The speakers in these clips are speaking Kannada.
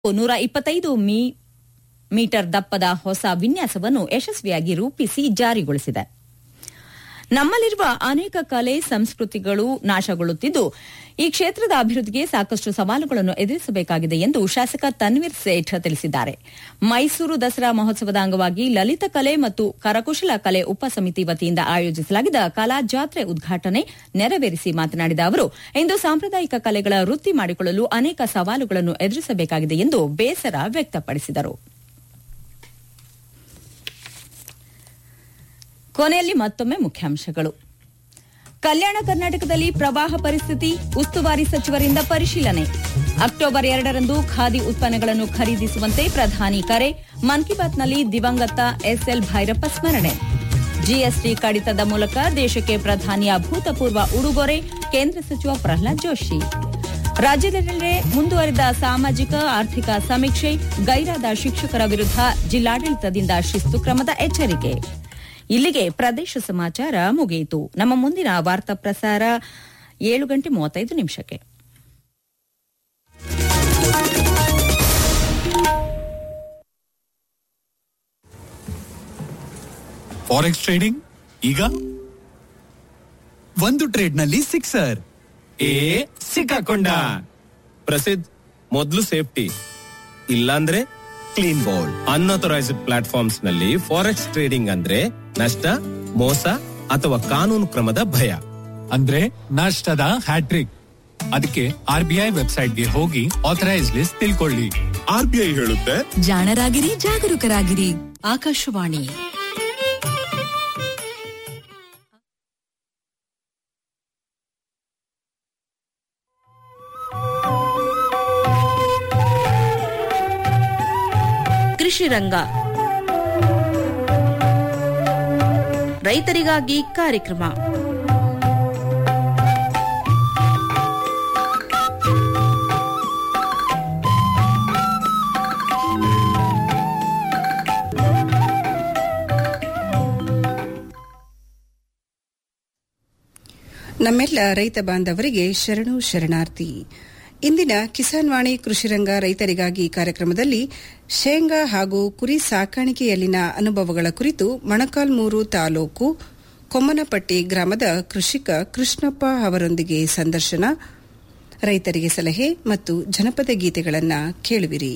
ನೂರ ಇಪ್ಪತ್ತೈದು ಮೀ ಮೀಟರ್ ದಪ್ಪದ ಹೊಸ ವಿನ್ಯಾಸವನ್ನು ಯಶಸ್ವಿಯಾಗಿ ರೂಪಿಸಿ ಜಾರಿಗೊಳಿಸಿದೆ ನಮ್ಮಲ್ಲಿರುವ ಅನೇಕ ಕಲೆ ಸಂಸ್ಕೃತಿಗಳು ನಾಶಗೊಳ್ಳುತ್ತಿದ್ದು ಈ ಕ್ಷೇತ್ರದ ಅಭಿವೃದ್ಧಿಗೆ ಸಾಕಷ್ಟು ಸವಾಲುಗಳನ್ನು ಎದುರಿಸಬೇಕಾಗಿದೆ ಎಂದು ಶಾಸಕ ತನ್ವೀರ್ ಸೇಠ್ ತಿಳಿಸಿದ್ದಾರೆ ಮೈಸೂರು ದಸರಾ ಮಹೋತ್ಸವದ ಅಂಗವಾಗಿ ಲಲಿತ ಕಲೆ ಮತ್ತು ಕರಕುಶಲ ಕಲೆ ಉಪಸಮಿತಿ ವತಿಯಿಂದ ಆಯೋಜಿಸಲಾಗಿದ್ದ ಕಲಾ ಜಾತ್ರೆ ಉದ್ಘಾಟನೆ ನೆರವೇರಿಸಿ ಮಾತನಾಡಿದ ಅವರು ಇಂದು ಸಾಂಪ್ರದಾಯಿಕ ಕಲೆಗಳ ವೃತ್ತಿ ಮಾಡಿಕೊಳ್ಳಲು ಅನೇಕ ಸವಾಲುಗಳನ್ನು ಎದುರಿಸಬೇಕಾಗಿದೆ ಎಂದು ಬೇಸರ ವ್ಯಕ್ತಪಡಿಸಿದರು ಕೊನೆಯಲ್ಲಿ ಮತ್ತೊಮ್ಮೆ ಮುಖ್ಯಾಂಶಗಳು ಕಲ್ಯಾಣ ಕರ್ನಾಟಕದಲ್ಲಿ ಪ್ರವಾಹ ಪರಿಸ್ಥಿತಿ ಉಸ್ತುವಾರಿ ಸಚಿವರಿಂದ ಪರಿಶೀಲನೆ ಅಕ್ಟೋಬರ್ ಎರಡರಂದು ಖಾದಿ ಉತ್ಪನ್ನಗಳನ್ನು ಖರೀದಿಸುವಂತೆ ಪ್ರಧಾನಿ ಕರೆ ಮನ್ ಕಿ ಬಾತ್ನಲ್ಲಿ ದಿವಂಗತ ಎಸ್ಎಲ್ ಭೈರಪ್ಪ ಸ್ಮರಣೆ ಜಿಎಸ್ಟಿ ಕಡಿತದ ಮೂಲಕ ದೇಶಕ್ಕೆ ಪ್ರಧಾನಿಯ ಅಭೂತಪೂರ್ವ ಉಡುಗೊರೆ ಕೇಂದ್ರ ಸಚಿವ ಪ್ರಹ್ಲಾದ್ ಜೋಶಿ ರಾಜ್ಯದೆಲ್ಲೆಡೆ ಮುಂದುವರಿದ ಸಾಮಾಜಿಕ ಆರ್ಥಿಕ ಸಮೀಕ್ಷೆ ಗೈರಾದ ಶಿಕ್ಷಕರ ವಿರುದ್ಧ ಜಿಲ್ಲಾಡಳಿತದಿಂದ ಶಿಸ್ತು ಕ್ರಮದ ಎಚ್ಚರಿಕೆ ಇಲ್ಲಿಗೆ ಪ್ರದೇಶ ಸಮಾಚಾರ ಮುಗಿಯಿತು ನಮ್ಮ ಮುಂದಿನ ವಾರ್ತಾ ಪ್ರಸಾರ ಏಳು ಗಂಟೆ ಮೂವತ್ತೈದು ನಿಮಿಷಕ್ಕೆ ಫಾರೆಕ್ಸ್ ಟ್ರೇಡಿಂಗ್ ಈಗ ಒಂದು ಟ್ರೇಡ್ ನಲ್ಲಿ ಸಿಕ್ಸರ್ ಏ ಸಿಕ್ಕಾಕೊಂಡ ಪ್ರಸಿದ್ಧ ಮೊದಲು ಸೇಫ್ಟಿ ಇಲ್ಲಾಂದ್ರೆ ಕ್ಲೀನ್ ಬೌಲ್ಡ್ ಅನ್ಅಥರೈಸ್ಡ್ ಪ್ಲಾಟ್ಫಾರ್ಮ್ಸ್ ನಲ್ಲಿ ಫಾರೆಕ್ಸ್ ಟ್ರೇಡಿಂಗ್ ಅಂದ್ರೆ ನಷ್ಟ ಮೋಸ ಅಥವಾ ಕಾನೂನು ಕ್ರಮದ ಭಯ ಅಂದ್ರೆ ನಷ್ಟದ ಹ್ಯಾಟ್ರಿಕ್ ಅದಕ್ಕೆ ಆರ್ ಬಿ ಐ ವೆಬ್ಸೈಟ್ ಗೆ ಹೋಗಿ ಆಥರೈಸ್ ಲಿಸ್ಟ್ ತಿಳ್ಕೊಳ್ಳಿ ಆರ್ ಬಿ ಐ ಹೇಳುತ್ತೆ ಜಾಣರಾಗಿರಿ ಜಾಗರೂಕರಾಗಿರಿ ಆಕಾಶವಾಣಿ ಕೃಷಿ ರಂಗ ರೈತರಿಗಾಗಿ ಕಾರ್ಯಕ್ರಮ ನಮ್ಮೆಲ್ಲ ರೈತ ಬಾಂಧವರಿಗೆ ಶರಣು ಶರಣಾರ್ಥಿ ಇಂದಿನ ಕಿಸಾನ್ ವಾಣಿ ಕೃಷಿರಂಗ ರೈತರಿಗಾಗಿ ಕಾರ್ಯಕ್ರಮದಲ್ಲಿ ಶೇಂಗಾ ಹಾಗೂ ಕುರಿ ಸಾಕಾಣಿಕೆಯಲ್ಲಿನ ಅನುಭವಗಳ ಕುರಿತು ಮೊಣಕಾಲ್ಮೂರು ತಾಲೂಕು ಕೊಮ್ಮನಪಟ್ಟಿ ಗ್ರಾಮದ ಕೃಷಿಕ ಕೃಷ್ಣಪ್ಪ ಅವರೊಂದಿಗೆ ಸಂದರ್ಶನ ರೈತರಿಗೆ ಸಲಹೆ ಮತ್ತು ಜನಪದ ಗೀತೆಗಳನ್ನು ಕೇಳುವಿರಿ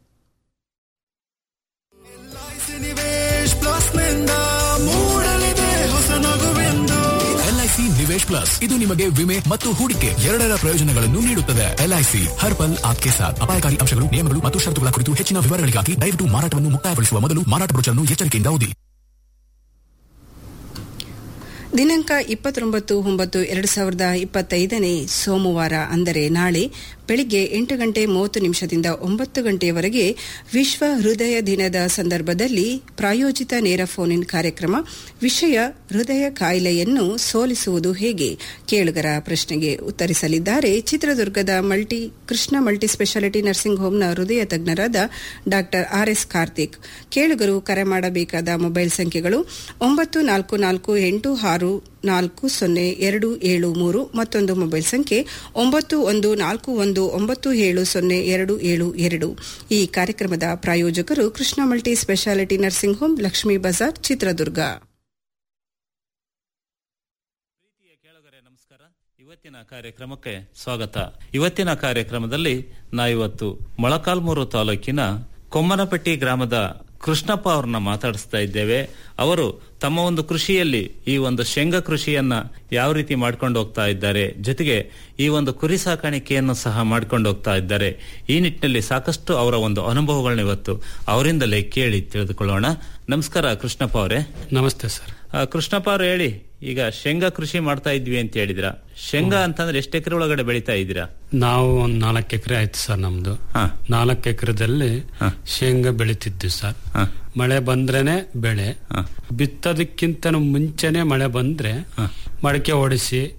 ಎಲ್ಐಸಿ ನಿವೇಶ್ ಪ್ಲಸ್ ಇದು ನಿಮಗೆ ವಿಮೆ ಮತ್ತು ಹೂಡಿಕೆ ಎರಡರ ಪ್ರಯೋಜನಗಳನ್ನು ನೀಡುತ್ತದೆ ಎಲ್ಐಸಿ ಹರ್ ಪಲ್ ಆಪ್ಕೆ ಸಾಥ್ ಅಪಾಯಕಾರಿ ಅಂಶಗಳು ನಿಯಮಗಳು ಮತ್ತು ಷರತ್ತುಗಳ ಕುರಿತು ಹೆಚ್ಚಿನ ವಿವರಗಳಿಗಾಗಿ ದಯವಿಟ್ಟು ಮಾರಾಟವನ್ನು ಮುಕ್ತಾಯಗೊಳಿಸುವ ಮೊದಲು ಮಾರಾಟ ಬ್ರೋಚರ್ನ್ನು ಎಚ್ಚರಿಕೆಯಿಂದ ಓದಿ ದಿನಾಂಕ ಇಪ್ಪತ್ತೊಂಬತ್ತು ಒಂಬತ್ತು ಎರಡು ಸಾವಿರದ ಇಪ್ಪತ್ತೈದನೇ ಸೋಮವಾರ ಅಂದರೆ ನಾಳೆ ಬೆಳಿಗ್ಗೆ ಎಂಟು ಗಂಟೆ ಮೂವತ್ತು ನಿಮಿಷದಿಂದ ಒಂಬತ್ತು ಗಂಟೆಯವರೆಗೆ ವಿಶ್ವ ಹೃದಯ ದಿನದ ಸಂದರ್ಭದಲ್ಲಿ ಪ್ರಾಯೋಜಿತ ನೇರ ಫೋನ್ ಇನ್ ಕಾರ್ಯಕ್ರಮ ವಿಷಯ ಹೃದಯ ಕಾಯಿಲೆಯನ್ನು ಸೋಲಿಸುವುದು ಹೇಗೆ ಕೇಳುಗರ ಪ್ರಶ್ನೆಗೆ ಉತ್ತರಿಸಲಿದ್ದಾರೆ ಚಿತ್ರದುರ್ಗದ multi Krishna multi speciality nursing ಹೋಂನ ಹೃದಯ ತಜ್ಞರಾದ ಡಾ ಆರ್ ಎಸ್ ಕಾರ್ತಿಕ್ ಕೇಳುಗರು ಕರೆ ಮಾಡಬೇಕಾದ ಮೊಬೈಲ್ ಸಂಖ್ಯೆಗಳು ಒಂಬತ್ತು ನಾಲ್ಕು ನಾಲ್ಕು ಎಂಟು ಆರು ನಾಲ್ಕು ಸೊನ್ನೆ ಎರಡು ಏಳು ಮೂರು ಮತ್ತೊಂದು ಮೊಬೈಲ್ ಸಂಖ್ಯೆ ಒಂಬತ್ತು ಒಂದು ನಾಲ್ಕು ಒಂದು ಒಂಬತ್ತು ಏಳು ಸೊನ್ನೆ ಎರಡು ಏಳು ಎರಡು ಈ ಕಾರ್ಯಕ್ರಮದ ಪ್ರಾಯೋಜಕರು Krishna multi speciality nursing home Lakshmi Bazaar Chitradurga ನಮಸ್ಕಾರ ಇವತ್ತಿನ ಕಾರ್ಯಕ್ರಮಕ್ಕೆ ಸ್ವಾಗತ ಇವತ್ತಿನ ಕಾರ್ಯಕ್ರಮದಲ್ಲಿ ನಾವಿವತ್ತು ಮೊಳಕಾಲ್ಮೂರು ತಾಲೂಕಿನ ಕೊಮ್ಮನಪಟ್ಟಿ ಗ್ರಾಮದ ಕೃಷ್ಣಪ್ಪ ಅವರನ್ನ ಮಾತಾಡಿಸ್ತಾ ಇದ್ದೇವೆ ಅವರು ತಮ್ಮ ಒಂದು ಕೃಷಿಯಲ್ಲಿ ಈ ಒಂದು ಶೇಂಗಾ ಕೃಷಿಯನ್ನ ಯಾವ ರೀತಿ ಮಾಡ್ಕೊಂಡು ಹೋಗ್ತಾ ಇದ್ದಾರೆ ಜೊತೆಗೆ ಈ ಒಂದು ಕುರಿ ಸಾಕಾಣಿಕೆಯನ್ನು ಸಹ ಮಾಡ್ಕೊಂಡು ಹೋಗ್ತಾ ಇದ್ದಾರೆ ಈ ನಿಟ್ಟಿನಲ್ಲಿ ಸಾಕಷ್ಟು ಅವರ ಒಂದು ಅನುಭವಗಳನ್ನ ಇವತ್ತು ಅವರಿಂದಲೇ ಕೇಳಿ ತಿಳಿದುಕೊಳ್ಳೋಣ ನಮಸ್ಕಾರ ಕೃಷ್ಣಪ್ಪ ಅವರೇ ನಮಸ್ತೆ ಸರ್ ಆ, ಕೃಷ್ಣಪ್ಪ ಅವ್ರು ಹೇಳಿ ಈಗ ಶೇಂಗಾ ಕೃಷಿ ಮಾಡ್ತಾ ಇದ್ವಿ ಅಂತ ಹೇಳಿದ್ರ ಶೇಂಗಾ ಅಂತಂದ್ರೆ ಎಷ್ಟು ಎಕರೆ ಒಳಗಡೆ ಬೆಳಿತಾ ಇದ್ದೀರಾ ನಾವು ಒಂದ್ ನಾಲ್ಕು ಎಕರೆ ಆಯ್ತು ಸರ್ ನಮ್ದು ಹಾ. ನಾಲ್ಕು ಎಕರೆದಲ್ಲಿ ಶೇಂಗಾ ಬೆಳಿತಿದ್ವಿ ಸರ್ ಹಾ. ಮಳೆ ಬಂದ್ರೇನೆ ಬೆಳೆ ಹಾ. ಬಿತ್ತೋದಕ್ಕಿಂತ ಮುಂಚೆನೆ ಮಳೆ ಬಂದ್ರೆ ಮಡಕೆ ಓಡಿಸಿ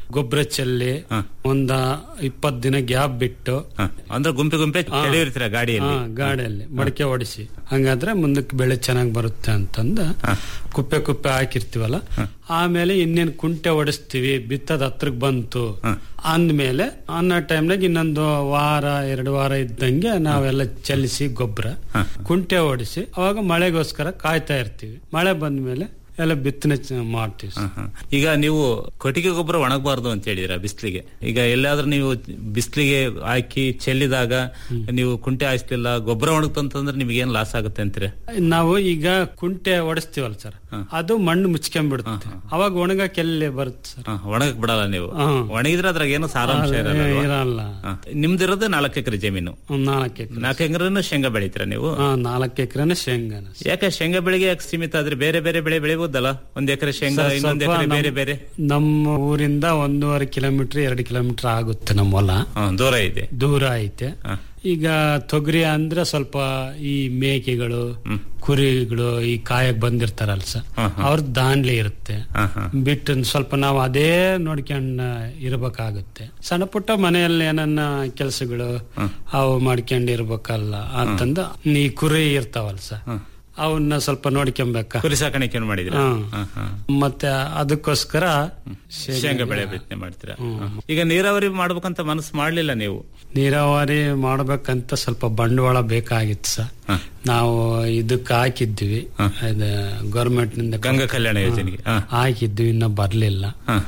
ಗೊಬ್ಬರ ಚೆಲ್ಲಿ ಒಂದ ಇಪ್ಪತ್ ದಿನ ಗ್ಯಾಪ್ ಬಿಟ್ಟು ಹ. ಅಂದ್ರೆ ಗುಂಪೆ ಗುಂಪೆ ಹಾ. ಕೆಳೆಯಿರ್ತೀರ ಗಾಡಿಯಲ್ಲಿ ಹಾ, ಗಾಡಿಯಲ್ಲಿ ಮಡಕೆ ಹೊಡಿಸಿ ಹಂಗಾದ್ರೆ ಮುಂದಕ್ಕೆ ಬೆಳೆ ಚೆನ್ನಾಗಿ ಬರುತ್ತೆ ಅಂತಂದ ಕುಪ್ಪೆ ಕುಪ್ಪೆ ಹಾಕಿರ್ತೀವಲ್ಲ ಆಮೇಲೆ ಇನ್ನೇನ್ ಕುಂಟೆ ಹೊಡಿಸ್ತೀವಿ ಬಿತ್ತದ ಹತ್ರಕ್ ಬಂತು ಅಂದ್ಮೇಲೆ ಅನ್ನೋ ಟೈಮ್ನಾಗ ಇನ್ನೊಂದು ವಾರ ಎರಡು ವಾರ ಇದ್ದಂಗೆ ನಾವೆಲ್ಲ ಚೆಲ್ಲಿಸಿ ಗೊಬ್ಬರ ಕುಂಟೆ ಹೊಡಿಸಿ ಅವಾಗ ಮಳೆಗೋಸ್ಕರ ಕಾಯ್ತಾ ಇರ್ತೀವಿ ಮಳೆ ಬಂದ್ಮೇಲೆ ಎಲ್ಲ ಬಿತ್ತನೆ ಚ- ಮಾಡ್ತೀವಿ ಸರ್. ಈಗ ನೀವು ಕೊಟ್ಟಿಗೆ ಗೊಬ್ಬರ ಒಣಗಬಾರ್ದು ಅಂತ ಹೇಳಿದಿರ ಬಿಸಿಲಿಗೆ ಈಗ ಎಲ್ಲಾದ್ರೂ ನೀವು ಬಿಸಿಲಿಗೆ ಹಾಕಿ ಚೆಲ್ಲಿದಾಗ ನೀವು ಕುಂಟೆ ಹಾಯಿಸ್ಲಿಲ್ಲ ಗೊಬ್ಬರ ಒಣಗ್ತಂತಂದ್ರೆ ನಿಮ್ಗೆ ಏನ್ ಲಾಸ್ ಆಗುತ್ತೆ ಅಂತೀರ ನಾವು ಈಗ ಕುಂಟೆ ಹೊಡಿಸ್ತೀವಲ್ಲ ಸರ್ ಅದು ಮಣ್ಣು ಮುಚ್ಕೊಂಡ್ಬಿಡುತ್ತೆ ಅವಾಗ ಒಣಗಕ್ಕೆ ಎಲ್ಲಿ ಬರುತ್ತೆ ಸರ್ ಒಣಗಕ್ ಬಿಡಲ್ಲ ನೀವು ಹಾ. ಒಣಗಿದ್ರೆ ಅದ್ರಾಗ ಏನು ಸಾರಾಂಶ ಅಲ್ಲ, ಇರಲ್ಲ ಅಲ್ವಾ? ಇರಲ್ಲ. ಹಾ. ನಿಮ್ದಿರೋದು ನಾಲ್ಕು ಎಕರೆ ಜಮೀನು ಒಂದ್ ನಾಲ್ಕು ಎಕರೆ ನಾಲ್ಕು ಎಕರೆನು ಶೇಂಗಾ ಬೆಳಿತೀರ ನೀವು ಹಾ ನಾಲ್ಕು ಎಕರೆನ ಶೇಂಗಾನ ಯಾಕೆ ಶೇಂಗಾ ಬೆಳೆಗೆ ಯಾಕೆ ಸೀಮಿತ ಆದ್ರೆ ಬೇರೆ ಬೇರೆ ಬೆಳೆ ಬೆಳಿಬೋದಲ್ಲ ಒಂದ್ ಎಕರೆ ಶೇಂಗಾ ಸರ್, ಇನ್ನೊಂದ್ ಸ್ವಲ್ಪ ಎಕರೆ ಬೇರೆ ನಮ್- ಬೇರೆ ನಮ್ಮ ಊರಿಂದ ಒಂದೂವರೆ ಕಿಲೋಮೀಟರ್ ಎರಡು ಕಿಲೋಮೀಟರ್ ಆಗುತ್ತೆ ನಮ್ಮ ಹೊಲ ಹಾ, ದೂರ ಇದೆ ದೂರ ಐತೆ ಈಗ ತೊಗರಿ ಅಂದ್ರೆ ಸ್ವಲ್ಪ ಈ ಮೇಕೆಗಳು ಕುರಿಗಳು ಈ ಕಾಯಕ್ ಬಂದಿರ್ತಾರಲ್ಲ ಸರ್ ಅವ್ರ ದಾನ್ಲಿ ಇರುತ್ತೆ ಬಿಟ್ಟು ಸ್ವಲ್ಪ ನಾವು ಅದೇ ನೋಡ್ಕೊಂಡ್ ಇರ್ಬೇಕಾಗುತ್ತೆ ಸಣ್ಣ ಪುಟ್ಟ ಮನೆಯಲ್ಲಿ ಏನನ್ನ ಕೆಲಸಗಳು ಅವು ಮಾಡ್ಕೊಂಡ್ ಇರ್ಬೇಕಲ್ಲ ಅಂತಂದು ಈ ಕುರಿ ಇರ್ತಾವಲ್ಲ ಸರ್ ಅವನ್ನ ಸ್ವಲ್ಪ ನೋಡ್ಕೊಂಬೇಕ ಕುರಿ ಸಾಕಾಣಿಕೆ ಮಾಡಿದ್ರ ಹಾ. ಮತ್ತೆ ಅದಕ್ಕೋಸ್ಕರ ಶೇಂಗಾ ಬೆಳೆ ಬಿತ್ತನೆ ಮಾಡ್ತೀರಾ ಈಗ ನೀರಾವರಿ ಮಾಡ್ಬೇಕಂತ ಮನಸ್ಸು ಮಾಡ್ಲಿಲ್ಲ ನೀವು ನೀರಾವರಿ ಮಾಡ್ಬೇಕಂತ ಸ್ವಲ್ಪ ಬಂಡವಾಳ ಬೇಕಾಗಿತ್ತು ಸರ್ ನಾವು ಇದಕ್ಕೆ ಹಾಕಿದ್ವಿ ಗೌರ್ಮೆಂಟ್ ನಿಂದ ಗಂಗಾ ಕಲ್ಯಾಣ ಯೋಜನೆಗೆ ಹಾ. ಹಾಕಿದ್ವಿ ಇನ್ನ ಬರ್ಲಿಲ್ಲ